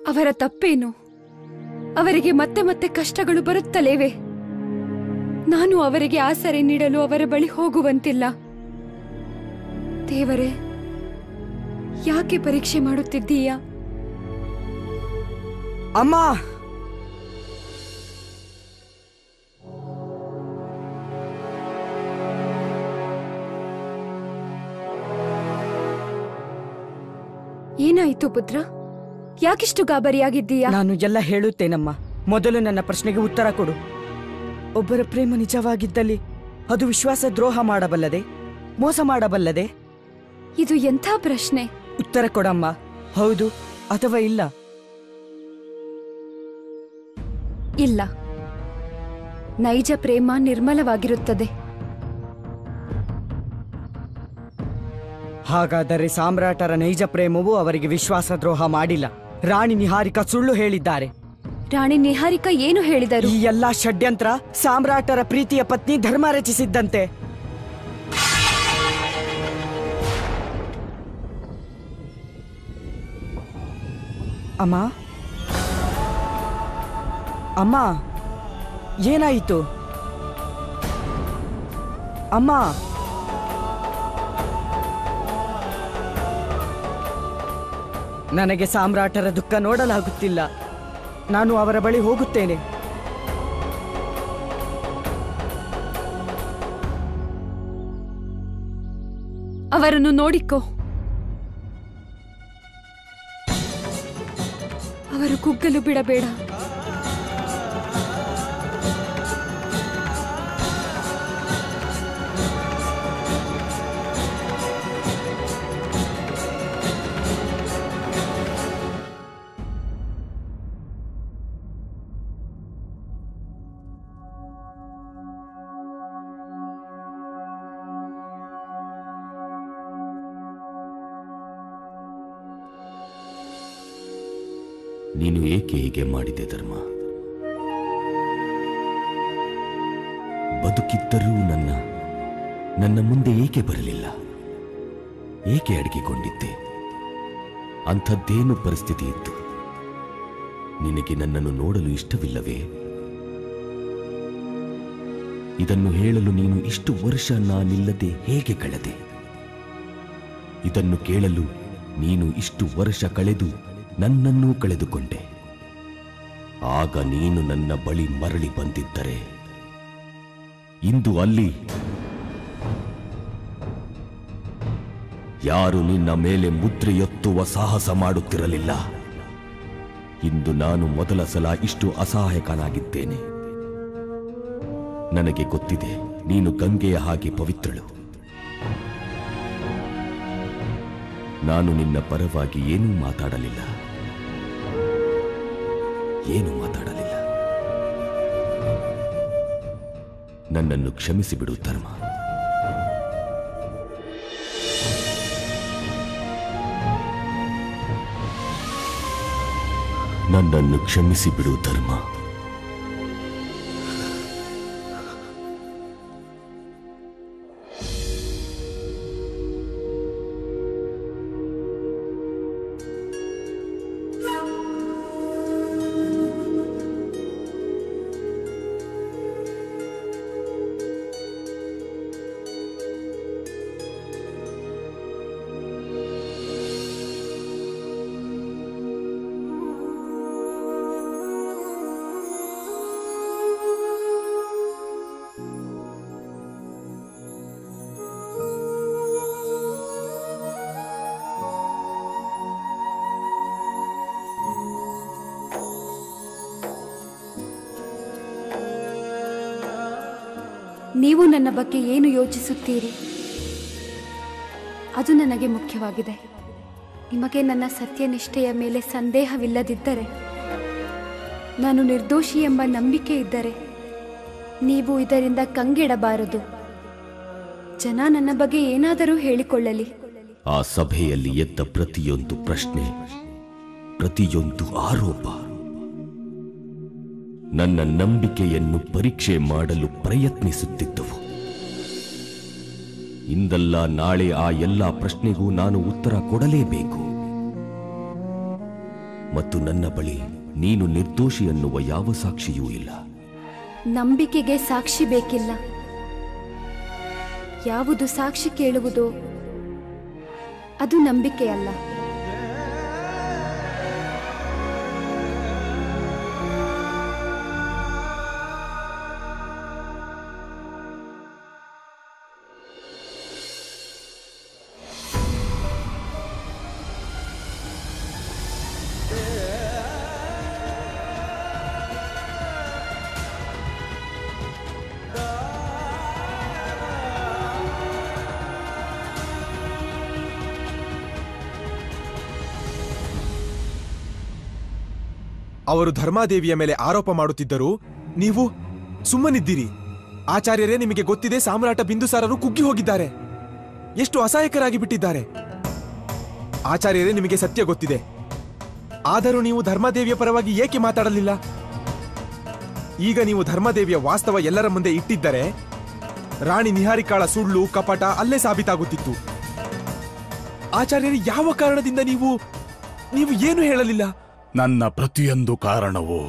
Speaker 6: ಅವರ ತಪ್ಪೇನು ಅವರಿಗೆ ಮತ್ತೆ ಮತ್ತೆ ಕಷ್ಟಗಳು ಬರುತ್ತಲೇವೆ ನಾನು ಅವರಿಗೆ ಆಸರೆ ನೀಡಲು ಅವರ ಬಳಿ ಹೋಗುವಂತಿಲ್ಲ ದೇವರೇ ಯಾಕೆ ಪರೀಕ್ಷೆ ಮಾಡುತ್ತಿದ್ದೀಯಾ
Speaker 7: ಅಮ್ಮ
Speaker 6: ಏನಾಯಿತು ಪುತ್ರ ಯಾಕಿಷ್ಟು ಗಾಬರಿಯಾಗಿದ್ದೀಯಾ
Speaker 7: ನಾನು ಎಲ್ಲ ಹೇಳುತ್ತೇನಮ್ಮ ಮೊದಲು ನನ್ನ ಪ್ರಶ್ನೆಗೆ ಉತ್ತರ ಕೊಡು ಒಬ್ಬರ ಪ್ರೇಮ ನಿಜವಾಗಿದ್ದಲ್ಲಿ ಅದು ವಿಶ್ವಾಸ ದ್ರೋಹ ಮಾಡಬಲ್ಲದೆ ಮೋಸ ಮಾಡಬಲ್ಲದೆ
Speaker 6: ಇದು ಎಂಥ ಪ್ರಶ್ನೆ
Speaker 7: ಉತ್ತರ ಕೊಡಮ್ಮ ಹೌದು ಅಥವಾ ಇಲ್ಲ
Speaker 6: ಇಲ್ಲ ನೈಜ ಪ್ರೇಮ ನಿರ್ಮಲವಾಗಿರುತ್ತದೆ
Speaker 7: ಹಾಗಾದರೆ ಸಾಮ್ರಾಟರ ನೈಜ ಪ್ರೇಮವು ಅವರಿಗೆ ವಿಶ್ವಾಸ ದ್ರೋಹ ಮಾಡಿಲ್ಲ ರಾಣಿ ನಿಹಾರಿಕಾ ಸುಳ್ಳು ಹೇಳಿದ್ದಾರೆ
Speaker 6: ರಾಣಿ ನಿಹಾರಿಕಾ ಏನು ಹೇಳಿದರು
Speaker 7: ಈ ಎಲ್ಲಾ ಷಡ್ಯಂತ್ರ ಸಾಮ್ರಾಟರ ಪ್ರೀತಿಯ ಪತ್ನಿ ಧರ್ಮ ರಚಿಸಿದ್ದಂತೆ ಅಮ್ಮ ಅಮ್ಮ ಏನಾಯಿತು ಅಮ್ಮ ನನಗೆ ಸಾಮ್ರಾಟರ ದುಃಖ ನೋಡಲಾಗುತ್ತಿಲ್ಲ ನಾನು ಅವರ ಬಳಿ ಹೋಗುತ್ತೇನೆ
Speaker 6: ಅವರನ್ನು ನೋಡಿಕೋ ಅವರು ಕುಗ್ಗಲು ಬಿಡಬೇಡ
Speaker 2: ನೀನು ಏಕೆ ಹೀಗೆ ಮಾಡಿದೆ ಧರ್ಮ ಬದುಕಿದ್ದರೂ ನನ್ನ ನನ್ನ ಮುಂದೆ ಏಕೆ ಬರಲಿಲ್ಲ ಏಕೆ ಅಡಗಿಕೊಂಡಿದ್ದೆ ಅಂಥದ್ದೇನು ಪರಿಸ್ಥಿತಿ ಇತ್ತು ನಿನಗೆ ನನ್ನನ್ನು ನೋಡಲು ಇಷ್ಟವಿಲ್ಲವೇ ಇದನ್ನು ಹೇಳಲು ನೀನು ಇಷ್ಟು ವರ್ಷ ನಾನಿಲ್ಲದೆ ಹೇಗೆ ಕಳೆದೆ ಇದನ್ನು ಕೇಳಲು ನೀನು ಇಷ್ಟು ವರ್ಷ ಕಳೆದು ನನ್ನನ್ನೂ ಕಳೆದುಕೊಂಡೆ ಆಗ ನೀನು ನನ್ನ ಬಳಿ ಮರಳಿ ಬಂದಿದ್ದರೆ ಇಂದು ಅಲ್ಲಿ ಯಾರು ನಿನ್ನ ಮೇಲೆ ಮುದ್ರೆಯೊತ್ತುವ ಸಾಹಸ ಮಾಡುತ್ತಿರಲಿಲ್ಲ ಇಂದು ನಾನು ಮೊದಲ ಸಲ ಇಷ್ಟು ಅಸಹಾಯಕನಾಗಿದ್ದೇನೆ ನನಗೆ ಗೊತ್ತಿದೆ ನೀನು ಗಂಗೆಯ ಹಾಗೆ ಪವಿತ್ರಳು ನಾನು ನಿನ್ನ ಪರವಾಗಿ ಏನೂ ಮಾತಾಡಲಿಲ್ಲ ಏನು ಮಾತಾಡಲಿಲ್ಲ ನನ್ನನ್ನು ಕ್ಷಮಿಸಿಬಿಡು ಧರ್ಮ ನನ್ನನ್ನು ಕ್ಷಮಿಸಿಬಿಡು ಧರ್ಮ
Speaker 6: ನೀವು ನನ್ನ ಬಗ್ಗೆ ಏನು ಯೋಚಿಸುತ್ತೀರಿ ಅದು ನನಗೆ ಮುಖ್ಯವಾಗಿದೆ ನಿಮಗೆ ನನ್ನ ಸತ್ಯನಿಷ್ಠೆಯ ಮೇಲೆ ಸಂದೇಹವಿಲ್ಲದಿದ್ದರೆ ನಾನು ನಿರ್ದೋಷಿ ಎಂಬ ನಂಬಿಕೆ ಇದ್ದರೆ ನೀವು ಇದರಿಂದ ಕಂಗೆಡಬಾರದು ಜನ ನನ್ನ ಬಗ್ಗೆ ಏನಾದರೂ ಹೇಳಿಕೊಳ್ಳಲಿ
Speaker 2: ಆ ಸಭೆಯಲ್ಲಿ ಎದ್ದ ಪ್ರತಿಯೊಂದು ಪ್ರಶ್ನೆ ಪ್ರತಿಯೊಂದು ಆರೋಪ ನನ್ನ ನಂಬಿಕೆಯನ್ನು ಪರೀಕ್ಷೆ ಮಾಡಲು ಪ್ರಯತ್ನಿಸುತ್ತಿದ್ದವು ಇಂದಲ್ಲ ನಾಳೆ ಆ ಎಲ್ಲ ಪ್ರಶ್ನೆಗೂ ನಾನು ಉತ್ತರ ಕೊಡಲೇಬೇಕು ಮತ್ತು ನನ್ನ ಬಳಿ ನೀನು ನಿರ್ದೋಷಿ ಅನ್ನುವ ಯಾವ ಸಾಕ್ಷಿಯೂ ಇಲ್ಲ
Speaker 6: ನಂಬಿಕೆಗೆ ಸಾಕ್ಷಿ ಬೇಕಿಲ್ಲ ಯಾವುದು ಸಾಕ್ಷಿ ಕೇಳುವುದೋ ಅದು ನಂಬಿಕೆಯಲ್ಲ
Speaker 12: ಅವರು ಧರ್ಮಾದೇವಿಯ ಮೇಲೆ ಆರೋಪ ಮಾಡುತ್ತಿದ್ದರು ನೀವು ಸುಮ್ಮನಿದ್ದೀರಿ ಆಚಾರ್ಯರೇ ನಿಮಗೆ ಗೊತ್ತಿದೆ ಸಾಮ್ರಾಟ ಬಿಂದುಸಾರರು ಕುಗ್ಗಿ ಹೋಗಿದ್ದಾರೆ ಎಷ್ಟು ಅಸಹಾಯಕರಾಗಿ ಬಿಟ್ಟಿದ್ದಾರೆ ಆಚಾರ್ಯರೇ ನಿಮಗೆ ಸತ್ಯ ಗೊತ್ತಿದೆ ಆದರೂ ನೀವು ಧರ್ಮಾದೇವಿಯ ಪರವಾಗಿ ಏಕೆ ಮಾತಾಡಲಿಲ್ಲ ಈಗ ನೀವು ಧರ್ಮಾದೇವಿಯ ವಾಸ್ತವ ಎಲ್ಲರ ಮುಂದೆ ಇಟ್ಟಿದ್ದರೆ ರಾಣಿ ನಿಹಾರಿಕಾಳ ಸುಳ್ಳು ಕಪಟ ಅಲ್ಲೇ ಸಾಬೀತಾಗುತ್ತಿತ್ತು ಆಚಾರ್ಯರೇ ಯಾವ ಕಾರಣದಿಂದ ನೀವು ನೀವು ಏನು ಹೇಳಲಿಲ್ಲ
Speaker 13: ನನ್ನ ಪ್ರತಿಯೊಂದು ಕಾರಣವು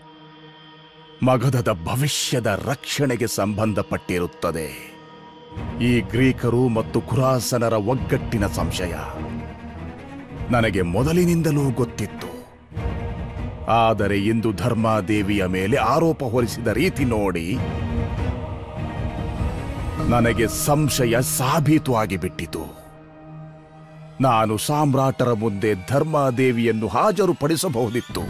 Speaker 13: ಮಗಧದ ಭವಿಷ್ಯದ ರಕ್ಷಣೆಗೆ ಸಂಬಂಧಪಟ್ಟಿರುತ್ತದೆ ಈ ಗ್ರೀಕರು ಮತ್ತು ಖುರಾಸನರ ಒಗ್ಗಟ್ಟಿನ ಸಂಶಯ ನನಗೆ ಮೊದಲಿನಿಂದಲೂ ಗೊತ್ತಿತ್ತು ಆದರೆ ಇಂದು ಧರ್ಮಾದೇವಿಯ ಮೇಲೆ ಆರೋಪ ಹೊರಿಸಿದ ರೀತಿ ನೋಡಿ ನನಗೆ ಸಂಶಯ ಸಾಬೀತು ಆಗಿಬಿಟ್ಟಿತು ನಾನು ಸಾಮ್ರಾಟರ ಮುಂದೆ ಧರ್ಮಾದೇವಿಯನ್ನು ಹಾಜರುಪಡಿಸಬಹುದಿತ್ತು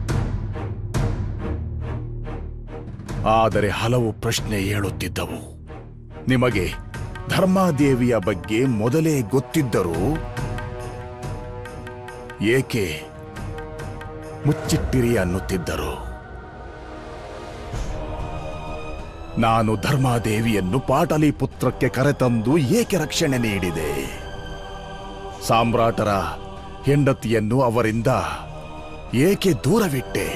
Speaker 13: ಆದರೆ ಹಲವು ಪ್ರಶ್ನೆ ಏಳುತ್ತಿದ್ದವು ನಿಮಗೆ ಧರ್ಮಾದೇವಿಯ ಬಗ್ಗೆ ಮೊದಲೇ ಗೊತ್ತಿದ್ದರೂ ಏಕೆ ಮುಚ್ಚಿಟ್ಟಿರಿ ಅನ್ನುತ್ತಿದ್ದರು ನಾನು ಧರ್ಮಾದೇವಿಯನ್ನು ಪಾಟಲಿಪುತ್ರಕ್ಕೆ ಕರೆತಂದು ಏಕೆ ರಕ್ಷಣೆ ನೀಡಿದೆ ಸಾಮ್ರಾಟರ ಹೆಂಡತಿಯನ್ನು ಅವರಿಂದ ಏಕೆ ದೂರವಿಟ್ಟೆ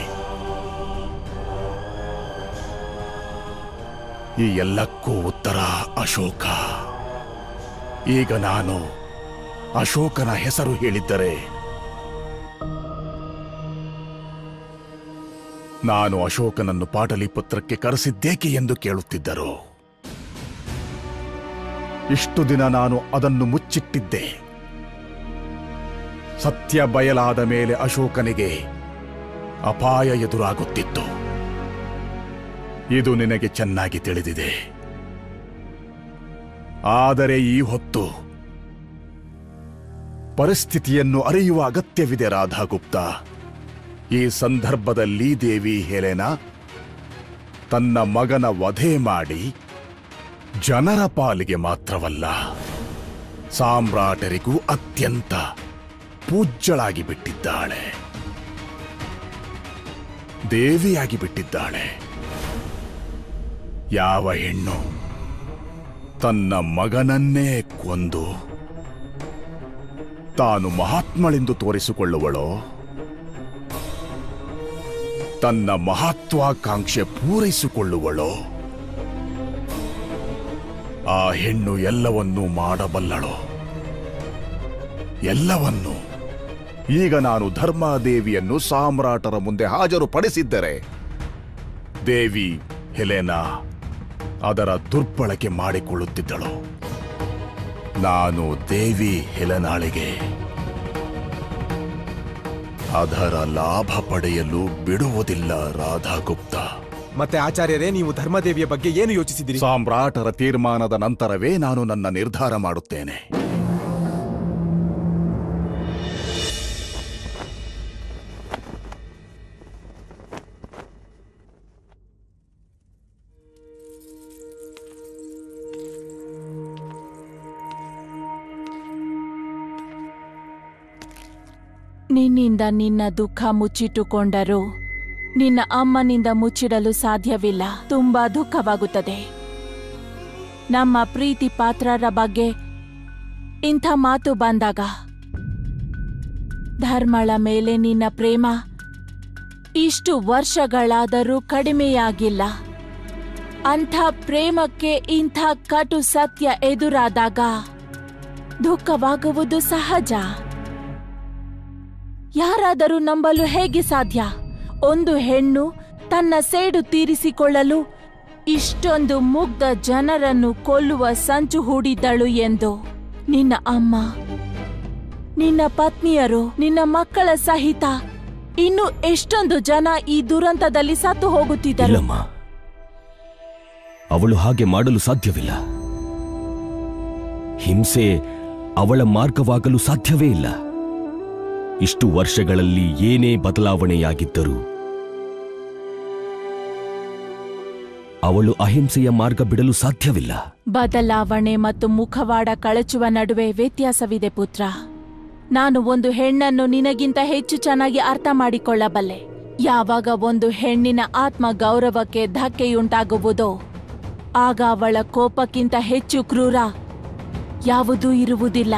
Speaker 13: ಈ ಎಲ್ಲಕ್ಕೂ ಉತ್ತರ ಅಶೋಕ ಈಗ ನಾನು ಅಶೋಕನ ಹೆಸರು ಹೇಳಿದ್ದರೆ ನಾನು ಅಶೋಕನನ್ನು ಪಾಟಲಿಪುತ್ರಕ್ಕೆ ಕರೆಸಿದ್ದೇಕೆ ಎಂದು ಕೇಳುತ್ತಿದ್ದರು ಇಷ್ಟು ದಿನ ನಾನು ಅದನ್ನು ಮುಚ್ಚಿಟ್ಟಿದ್ದೆ ಸತ್ಯ ಬಯಲಾದ ಮೇಲೆ ಅಶೋಕನಿಗೆ ಅಪಾಯ ಎದುರಾಗುತ್ತಿತ್ತು ಇದು ನಿನಗೆ ಚೆನ್ನಾಗಿ ತಿಳಿದಿದೆ ಆದರೆ ಈ ಹೊತ್ತು ಪರಿಸ್ಥಿತಿಯನ್ನು ಅರಿಯುವ ಅಗತ್ಯವಿದೆ ರಾಧಾಗುಪ್ತ ಈ ಸಂದರ್ಭದಲ್ಲಿ ದೇವಿ ಹೆಲೆನ ತನ್ನ ಮಗನ ವಧೆ ಮಾಡಿ ಜನರ ಪಾಲಿಗೆ ಮಾತ್ರವಲ್ಲ ಸಾಮ್ರಾಟರಿಗೂ ಅತ್ಯಂತ ಪೂಜ್ಯಳಾಗಿ ಬಿಟ್ಟಿದ್ದಾಳೆ ದೇವಿಯಾಗಿ ಬಿಟ್ಟಿದ್ದಾಳೆ ಯಾವ ಹೆಣ್ಣು ತನ್ನ ಮಗನನ್ನೇ ಕೊಂದು ತಾನು ಮಹಾತ್ಮಳೆಂದು ತೋರಿಸಿಕೊಳ್ಳುವಳೋ ತನ್ನ ಮಹತ್ವಾಕಾಂಕ್ಷೆ ಪೂರೈಸಿಕೊಳ್ಳುವಳೋ ಆ ಹೆಣ್ಣು ಎಲ್ಲವನ್ನೂ ಮಾಡಬಲ್ಲಳು ಎಲ್ಲವನ್ನೂ ಈಗ ನಾನು ಧರ್ಮಾದೇವಿಯನ್ನು ಸಾಮ್ರಾಟರ ಮುಂದೆ ಹಾಜರುಪಡಿಸಿದ್ದರೆ ದೇವಿ ಹೆಲೆನಾ ಅದರ ದುರ್ಬಳಕೆ ಮಾಡಿಕೊಳ್ಳುತ್ತಿದ್ದಳು ನಾನು ದೇವಿ ಹೆಲೆನಾಳಿಗೆ ಅದರ ಲಾಭ ಪಡೆಯಲು ಬಿಡುವುದಿಲ್ಲ ರಾಧಾಗುಪ್ತ
Speaker 12: ಮತ್ತೆ ಆಚಾರ್ಯರೇ ನೀವು ಧರ್ಮದೇವಿಯ ಬಗ್ಗೆ ಏನು ಯೋಚಿಸಿದಿರಿ
Speaker 13: ಸಾಮ್ರಾಟರ ತೀರ್ಮಾನದ ನಂತರವೇ ನಾನು ನನ್ನ ನಿರ್ಧಾರ ಮಾಡುತ್ತೇನೆ
Speaker 4: ನಿನ್ನಿಂದ ನಿನ್ನ ದುಃಖ ಮುಚ್ಚಿಟ್ಟುಕೊಂಡರೂ ನಿನ್ನ ಅಮ್ಮನಿಂದ ಮುಚ್ಚಿಡಲು ಸಾಧ್ಯವಿಲ್ಲ ತುಂಬಾ ದುಃಖವಾಗುತ್ತದೆ ನಮ್ಮ ಪ್ರೀತಿ ಪಾತ್ರರ ಬಗ್ಗೆ ಇಂಥ ಮಾತು ಬಂದಾಗ ಧರ್ಮಳ ಮೇಲೆ ನಿನ್ನ ಪ್ರೇಮ ಇಷ್ಟು ವರ್ಷಗಳಾದರೂ ಕಡಿಮೆಯಾಗಿಲ್ಲ ಅಂಥ ಪ್ರೇಮಕ್ಕೆ ಇಂಥ ಕಟು ಸತ್ಯ ಎದುರಾದಾಗ ದುಃಖವಾಗುವುದು ಸಹಜ ಯಾರಾದರೂ ನಂಬಲು ಹೇಗೆ ಸಾಧ್ಯ ಒಂದು ಹೆಣ್ಣು ತನ್ನ ಸೇಡು ತೀರಿಸಿಕೊಳ್ಳಲು ಇಷ್ಟೊಂದು ಮುಗ್ಧ ಜನರನ್ನು ಕೊಲ್ಲುವ ಸಂಚು ಹೂಡಿದ್ದಳು ಎಂದು ನಿನ್ನ ಅಮ್ಮ ನಿನ್ನ ಪತ್ನಿಯರು ನಿನ್ನ ಮಕ್ಕಳ ಸಹಿತ ಇನ್ನು ಎಷ್ಟೊಂದು ಜನ ಈ ದುರಂತದಲ್ಲಿ ಸತ್ತು ಹೋಗುತ್ತಿದ್ದರು
Speaker 2: ಇಲ್ಲಮ್ಮ ಅವಳು ಹಾಗೆ ಮಾಡಲು ಸಾಧ್ಯವಿಲ್ಲ ಹಿಂಸೆ ಅವಳ ಮಾರ್ಗವಾಗಲು ಸಾಧ್ಯವೇ ಇಲ್ಲ ಇಷ್ಟು ವರ್ಷಗಳಲ್ಲಿ ಏನೇ ಬದಲಾವಣೆಯಾಗಿದ್ದರೂ ಅವಳು ಅಹಿಂಸೆಯ ಮಾರ್ಗ ಬಿಡಲು ಸಾಧ್ಯವಿಲ್ಲ
Speaker 4: ಬದಲಾವಣೆ ಮತ್ತು ಮುಖವಾಡ ಕಳಚುವ ನಡುವೆ ವ್ಯತ್ಯಾಸವಿದೆ ಪುತ್ರ ನಾನು ಒಂದು ಹೆಣ್ಣನ್ನು ನಿನಗಿಂತ ಹೆಚ್ಚು ಚೆನ್ನಾಗಿ ಅರ್ಥ ಮಾಡಿಕೊಳ್ಳಬಲ್ಲೆ ಯಾವಾಗ ಒಂದು ಹೆಣ್ಣಿನ ಆತ್ಮ ಗೌರವಕ್ಕೆ ಧಕ್ಕೆಯುಂಟಾಗುವುದೋ ಆಗ ಅವಳ ಕೋಪಕ್ಕಿಂತ ಹೆಚ್ಚು ಕ್ರೂರ ಯಾವುದೂ ಇರುವುದಿಲ್ಲ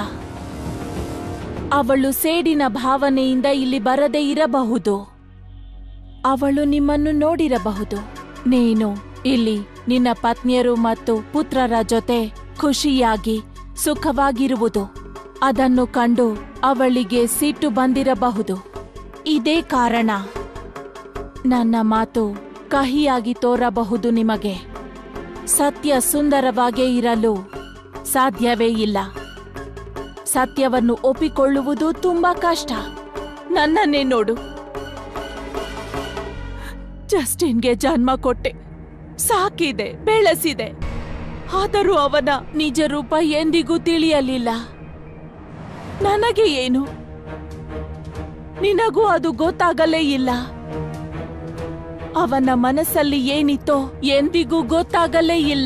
Speaker 4: ಅವಳು ಸೇಡಿನ ಭಾವನೆಯಿಂದ ಇಲ್ಲಿ ಬರದೇ ಇರಬಹುದು ಅವಳು ನಿಮ್ಮನ್ನು ನೋಡಿರಬಹುದು ನೀನು ಇಲ್ಲಿ ನಿನ್ನ ಪತ್ನಿಯರು ಮತ್ತು ಪುತ್ರರ ಜೊತೆ ಖುಷಿಯಾಗಿ ಸುಖವಾಗಿರುವುದು ಅದನ್ನು ಕಂಡು ಅವಳಿಗೆ ಸಿಟ್ಟು ಬಂದಿರಬಹುದು ಇದೇ ಕಾರಣ ನನ್ನ ಮಾತು ಕಹಿಯಾಗಿ ತೋರಬಹುದು ನಿಮಗೆ ಸತ್ಯ ಸುಂದರವಾಗೇ ಇರಲು ಸಾಧ್ಯವೇ ಇಲ್ಲ ಸತ್ಯವನ್ನು ಒಪ್ಪಿಕೊಳ್ಳುವುದು ತುಂಬಾ ಕಷ್ಟ ನನ್ನನ್ನೇ ನೋಡು ಜಸ್ಟಿನ್ಗೆ ಜನ್ಮ ಕೊಟ್ಟೆ ಸಾಕಿದೆ ಬೆಳೆಸಿದೆ ಆದರೂ ಅವನ ನಿಜ ರೂಪ ಎಂದಿಗೂ ತಿಳಿಯಲಿಲ್ಲ ನನಗೆ ಏನು ನಿನಗೂ ಅದು ಗೊತ್ತಾಗಲೇ ಇಲ್ಲ ಅವನ ಮನಸ್ಸಲ್ಲಿ ಏನಿತ್ತೋ ಎಂದಿಗೂ ಗೊತ್ತಾಗಲೇ ಇಲ್ಲ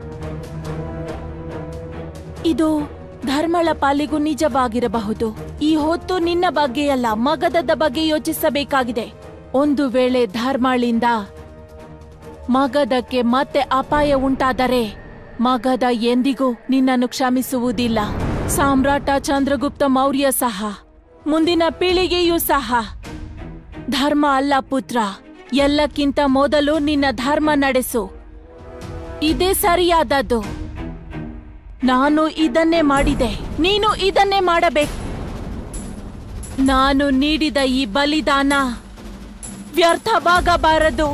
Speaker 4: ಇದು ಧರ್ಮಳ ಪಾಲಿಗೂ ನಿಜವಾಗಿರಬಹುದು ಈ ಹೊತ್ತು ನಿನ್ನ ಬಗ್ಗೆಯಲ್ಲ ಮಗದದ ಬಗ್ಗೆ ಯೋಚಿಸಬೇಕಾಗಿದೆ ಒಂದು ವೇಳೆ ಧರ್ಮಳಿಂದ ಮಗದಕ್ಕೆ ಮತ್ತೆ ಅಪಾಯ ಉಂಟಾದರೆ ಮಗದ ಎಂದಿಗೂ ನಿನ್ನನ್ನು ಕ್ಷಮಿಸುವುದಿಲ್ಲ ಸಾಮ್ರಾಟ ಚಂದ್ರಗುಪ್ತ ಮೌರ್ಯ ಸಹ ಮುಂದಿನ ಪೀಳಿಗೆಯೂ ಸಹ ಧರ್ಮ ಅಲ್ಲ ಪುತ್ರ ಎಲ್ಲಕ್ಕಿಂತ ಮೊದಲು ನಿನ್ನ ಧರ್ಮ ನಡೆಸು ಇದೇ ಸರಿಯಾದದ್ದು ನಾನು ಇದನ್ನೇ ಮಾಡಿದೆ ನೀನು ಇದನ್ನೇ ಮಾಡಬೇಕು ನಾನು ನೀಡಿದ ಈ ಬಲಿದಾನ ವ್ಯರ್ಥವಾಗಬಾರದು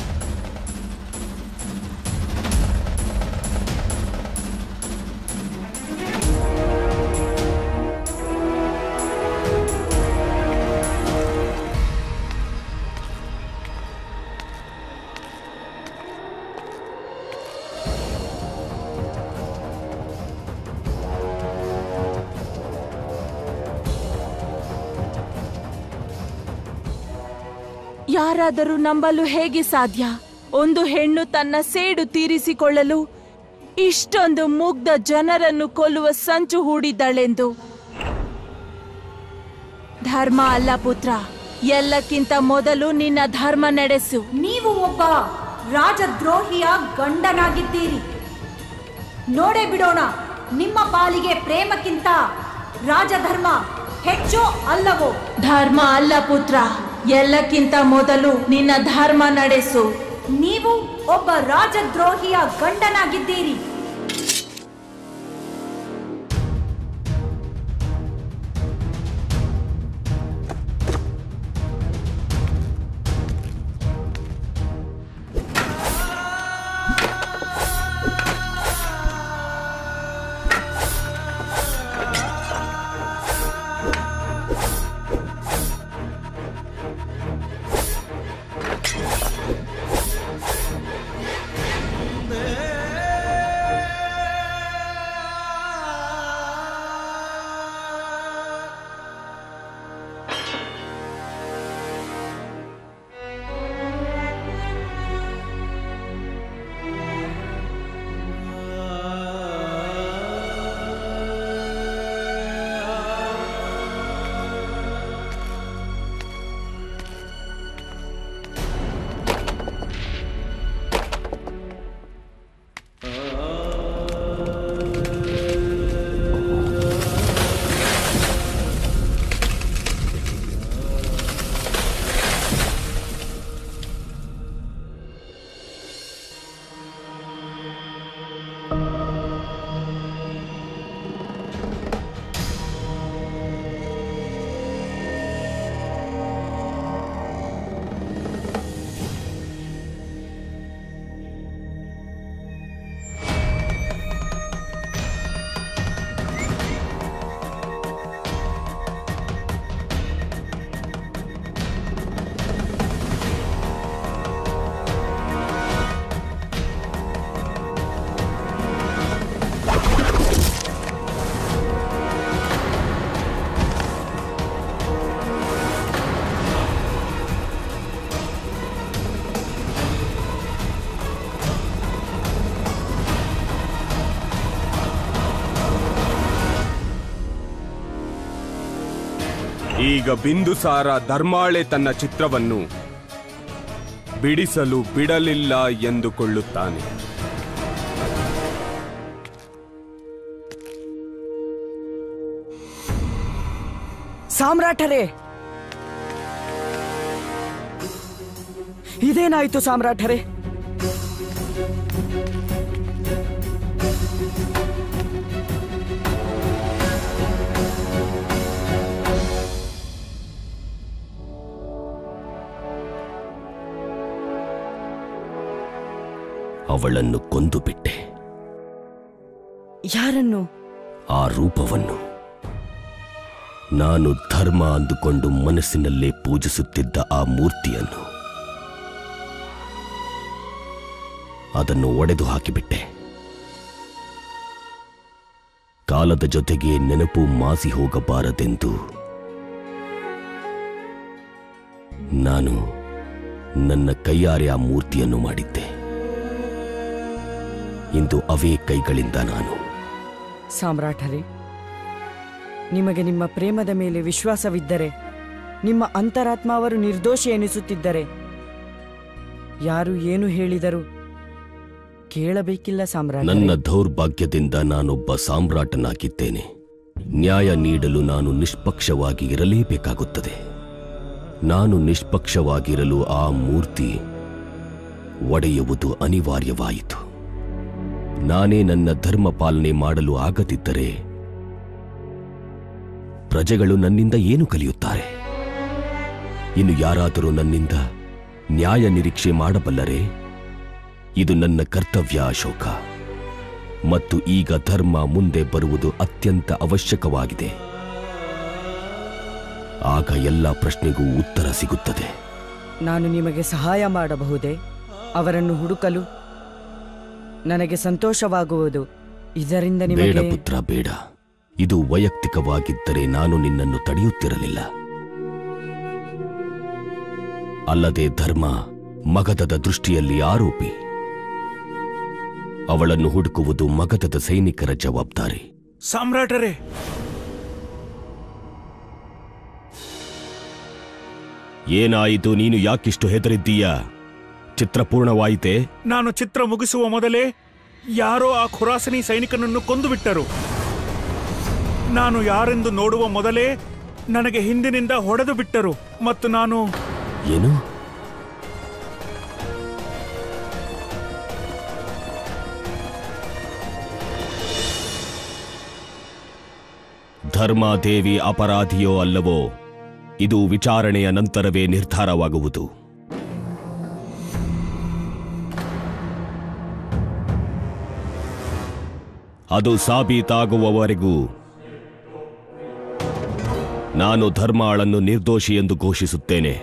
Speaker 4: ಯಾರಾದರೂ ನಂಬಲು ಹೇಗೆ ಸಾಧ್ಯ ಒಂದು ಹೆಣ್ಣು ತನ್ನ ಸೇಡು ತೀರಿಸಿಕೊಳ್ಳಲು ಇಷ್ಟೊಂದು ಮುಗ್ಧ ಜನರನ್ನು ಕೊಲ್ಲುವ ಸಂಚು ಹೂಡಿದ್ದಾಳೆಂದು ಧರ್ಮ ಅಲ್ಲ ಪುತ್ರ ಎಲ್ಲಕ್ಕಿಂತ ಮೊದಲು ನಿನ್ನ ಧರ್ಮ ನಡೆಸು
Speaker 1: ನೀವು ಒಬ್ಬ ರಾಜದ್ರೋಹಿಯ ಗಂಡನಾಗಿದ್ದೀರಿ ನೋಡೇ ಬಿಡೋಣ ನಿಮ್ಮ ಪಾಲಿಗೆ ಪ್ರೇಮಕ್ಕಿಂತ ರಾಜಧರ್ಮ ಹೆಚ್ಚೋ ಅಲ್ಲವೋ
Speaker 4: ಧರ್ಮ ಅಲ್ಲ ಪುತ್ರ ಎಲ್ಲಕ್ಕಿಂತ ಮೊದಲು ನಿನ್ನ ಧರ್ಮ ನಡೆಸು
Speaker 1: ನೀವು ಒಬ್ಬ ರಾಜದ್ರೋಹಿಯ ಗಂಡನಾಗಿದ್ದೀರಿ
Speaker 3: ಈಗ ಬಿಂದುಸಾರ ಧರ್ಮಾಳೆ ತನ್ನ ಚಿತ್ರವನ್ನು ಬಿಡಿಸಲು ಬಿಡಲಿಲ್ಲ ಎಂದುಕೊಳ್ಳುತ್ತಾನೆ
Speaker 7: ಸಾಮ್ರಾಟರೇ ಇದೇನಾಯಿತು ಸಾಮ್ರಾಟರೇ
Speaker 2: ಅವಳನ್ನು ಕೊಂದು ಬಿಟ್ಟೆ
Speaker 7: ಯಾರನ್ನು
Speaker 2: ಆ ರೂಪವನ್ನು ನಾನು ಧರ್ಮ ಅಂದುಕೊಂಡು ಮನಸ್ಸಿನಲ್ಲೇ ಪೂಜಿಸುತ್ತಿದ್ದ ಆ ಮೂರ್ತಿಯನ್ನು ಅದನ್ನು ಒಡೆದು ಹಾಕಿಬಿಟ್ಟೆ ಕಾಲದ ಜೊತೆಗೆ ನೆನಪು ಮಾಸಿ ಹೋಗಬಾರದೆಂದು ನಾನು ನನ್ನ ಕೈಯಾರೆ ಆ ಮೂರ್ತಿಯನ್ನು ಮಾಡಿದ್ದೆ ಇಂದು ಅವೇ ಕೈಗಳಿಂದ ನಾನು
Speaker 7: ಸಾಮ್ರಾಟರೇ ನಿಮಗೆ ನಿಮ್ಮ ಪ್ರೇಮದ ಮೇಲೆ ವಿಶ್ವಾಸವಿದ್ದರೆ ನಿಮ್ಮ ಅಂತರಾತ್ಮ ಅವರು ನಿರ್ದೋಷಿ ಎನಿಸುತ್ತಿದ್ದರೆ ಯಾರು ಏನು ಹೇಳಿದರು ಕೇಳಬೇಕಿಲ್ಲ ಸಾಮ್ರಾಟ
Speaker 2: ನನ್ನ ದೌರ್ಭಾಗ್ಯದಿಂದ ನಾನೊಬ್ಬ ಸಾಮ್ರಾಟನಾಗಿದ್ದೇನೆ ನ್ಯಾಯ ನೀಡಲು ನಾನು ನಿಷ್ಪಕ್ಷವಾಗಿ ಇರಲೇಬೇಕಾಗುತ್ತದೆ ನಾನು ನಿಷ್ಪಕ್ಷವಾಗಿರಲು ಆ ಮೂರ್ತಿ ಒಡೆಯುವುದು ಅನಿವಾರ್ಯವಾಯಿತು ನಾನೇ ನನ್ನ ಧರ್ಮ ಪಾಲನೆ ಮಾಡಲು ಆಗದಿದ್ದರೆ ಪ್ರಜೆಗಳು ನನ್ನಿಂದ ಏನು ಕಲಿಯುತ್ತಾರೆ ಇನ್ನು ಯಾರಾದರೂ ನನ್ನಿಂದ ನ್ಯಾಯ ನಿರೀಕ್ಷೆ ಮಾಡಬಲ್ಲರೆ ಇದು ನನ್ನ ಕರ್ತವ್ಯ ಅಶೋಕ ಮತ್ತು ಈಗ ಧರ್ಮ ಮುಂದೆ ಬರುವುದು ಅತ್ಯಂತ ಅವಶ್ಯಕವಾಗಿದೆ ಆಗ ಎಲ್ಲ ಪ್ರಶ್ನೆಗೂ ಉತ್ತರ ಸಿಗುತ್ತದೆ
Speaker 7: ನಾನು ನಿಮಗೆ ಸಹಾಯ ಮಾಡಬಹುದೇ ಅವರನ್ನು ಹುಡುಕಲು ನನಗೆ ಸಂತೋಷವಾಗುವುದು ಇದರಿಂದ
Speaker 2: ಬೇಡ
Speaker 7: ನಿಮಗೆ
Speaker 2: ಪುತ್ರ ಬೇಡ ಇದು ವೈಯಕ್ತಿಕವಾಗಿದ್ದರೆ ನಾನು ನಿನ್ನನ್ನು ತಡೆಯುತ್ತಿರಲಿಲ್ಲ ಅಲ್ಲದೆ ಧರ್ಮ ಮಗಧದ ದೃಷ್ಟಿಯಲ್ಲಿ ಆರೋಪಿ ಅವಳನ್ನು ಹುಡುಕುವುದು ಮಗಧದ ಸೈನಿಕರ ಜವಾಬ್ದಾರಿ
Speaker 10: ಸಾಮ್ರಾಟರೇ
Speaker 2: ಏನಾಯಿತು ನೀನು ಯಾಕಿಷ್ಟು ಹೆದರಿದ್ದೀಯ ಚಿತ್ರ ಪೂರ್ಣವಾಯಿತೆ
Speaker 10: ನಾನು ಚಿತ್ರ ಮುಗಿಸುವ ಮೊದಲೇ ಯಾರೋ ಆ ಖುರಾಸನಿ ಸೈನಿಕನನ್ನು ಕೊಂದು ಬಿಟ್ಟರು ನಾನು ಯಾರೆಂದು ನೋಡುವ ಮೊದಲೇ ನನಗೆ ಹಿಂದಿನಿಂದ ಹೊಡೆದು ಬಿಟ್ಟರು ಮತ್ತು ನಾನು
Speaker 2: ಏನು ಧರ್ಮಾದೇವಿ ಅಪರಾಧಿಯೋ ಅಲ್ಲವೋ ಇದು ವಿಚಾರಣೆಯ ನಂತರವೇ ನಿರ್ಧಾರವಾಗುವುದು ಅದು ಸಾಬೀತಾಗುವವರೆಗೂ ನಾನು ಧರ್ಮಾಳನ್ನು ನಿರ್ದೋಷಿ ಎಂದು ಘೋಷಿಸುತ್ತೇನೆ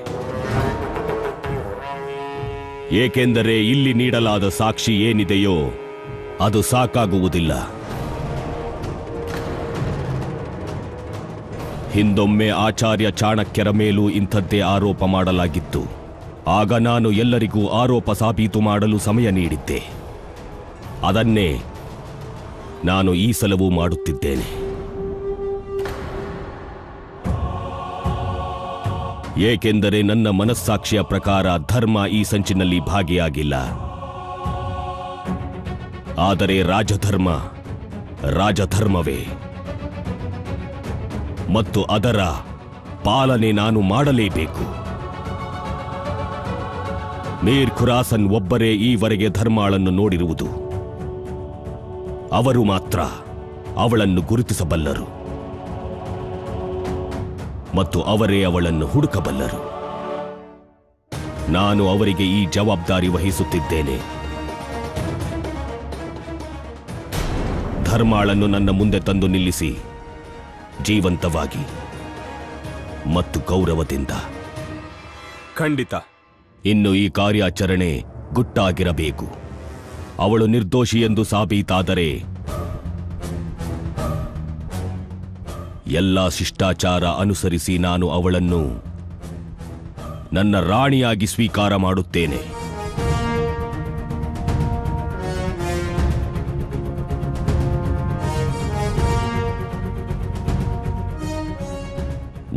Speaker 2: ಏಕೆಂದರೆ ಇಲ್ಲಿ ನೀಡಲಾದ ಸಾಕ್ಷಿ ಏನಿದೆಯೋ ಅದು ಸಾಕಾಗುವುದಿಲ್ಲ ಹಿಂದೊಮ್ಮೆ ಆಚಾರ್ಯ ಚಾಣಕ್ಯರ ಮೇಲೂ ಇಂಥದ್ದೇ ಆರೋಪ ಮಾಡಲಾಗಿತ್ತು ಆಗ ನಾನು ಎಲ್ಲರಿಗೂ ಆರೋಪ ಸಾಬೀತು ಮಾಡಲು ಸಮಯ ನೀಡಿದ್ದೆ ಅದನ್ನೇ ನಾನು ಈ ಸಲವೂ ಮಾಡುತ್ತಿದ್ದೇನೆ ಏಕೆಂದರೆ ನನ್ನ ಮನಸ್ಸಾಕ್ಷಿಯ ಪ್ರಕಾರ ಧರ್ಮ ಈ ಸಂಚಿನಲ್ಲಿ ಭಾಗಿಯಾಗಿಲ್ಲ ಆದರೆ ರಾಜಧರ್ಮ ರಾಜಧರ್ಮವೇ ಮತ್ತು ಅದರ ಪಾಲನೆ ನಾನು ಮಾಡಲೇಬೇಕು ಮೀರ್ ಖುರಾಸನ್ ಒಬ್ಬರೇ ಈವರೆಗೆ ಧರ್ಮಾಳನ್ನು ನೋಡಿರುವುದು ಅವರು ಮಾತ್ರ ಅವಳನ್ನು ಗುರುತಿಸಬಲ್ಲರು ಮತ್ತು ಅವರೇ ಅವಳನ್ನು ಹುಡುಕಬಲ್ಲರು ನಾನು ಅವರಿಗೆ ಈ ಜವಾಬ್ದಾರಿ ವಹಿಸುತ್ತಿದ್ದೇನೆ ಧರ್ಮಾಳನ್ನು ನನ್ನ ಮುಂದೆ ತಂದು ನಿಲ್ಲಿಸಿ ಜೀವಂತವಾಗಿ ಮತ್ತು ಗೌರವದಿಂದ
Speaker 3: ಖಂಡಿತ
Speaker 2: ಇನ್ನು ಈ ಕಾರ್ಯಾಚರಣೆ ಗುಟ್ಟಾಗಿರಬೇಕು ಅವಳು ನಿರ್ದೋಷಿ ಎಂದು ಸಾಬೀತಾದರೆ ಎಲ್ಲ ಶಿಷ್ಟಾಚಾರ ಅನುಸರಿಸಿ ನಾನು ಅವಳನ್ನು ನನ್ನ ರಾಣಿಯಾಗಿ ಸ್ವೀಕಾರ ಮಾಡುತ್ತೇನೆ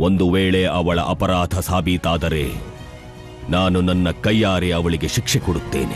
Speaker 2: ಒಂದು ವೇಳೆ ಅವಳ ಅಪರಾಧ ಸಾಬೀತಾದರೆ ನಾನು ನನ್ನ ಕೈಯಾರೆ ಅವಳಿಗೆ ಶಿಕ್ಷೆ ಕೊಡುತ್ತೇನೆ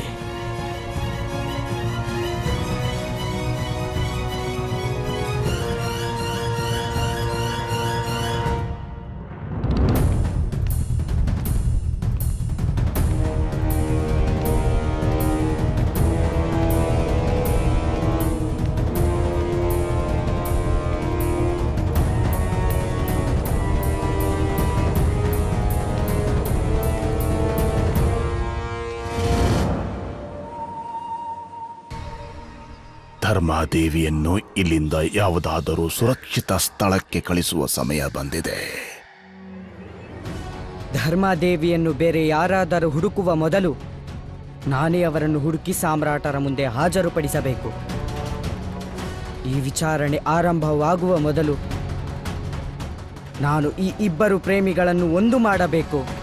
Speaker 13: ಧರ್ಮಾದೇವಿಯನ್ನು ಇಲ್ಲಿಂದ ಯಾವುದಾದರೂ ಸುರಕ್ಷಿತ ಸ್ಥಳಕ್ಕೆ ಕಳಿಸುವ ಸಮಯ ಬಂದಿದೆ
Speaker 7: ಧರ್ಮಾದೇವಿಯನ್ನು ಬೇರೆ ಯಾರಾದರೂ ಹುಡುಕುವ ಮೊದಲು ನಾನೇ ಅವರನ್ನು ಹುಡುಕಿ ಸಾಮ್ರಾಟರ ಮುಂದೆ ಹಾಜರುಪಡಿಸಬೇಕು ಈ ವಿಚಾರಣೆ ಆರಂಭವಾಗುವ ಮೊದಲು ನಾನು ಈ ಇಬ್ಬರು ಪ್ರೇಮಿಗಳನ್ನು ಒಂದು ಮಾಡಬೇಕು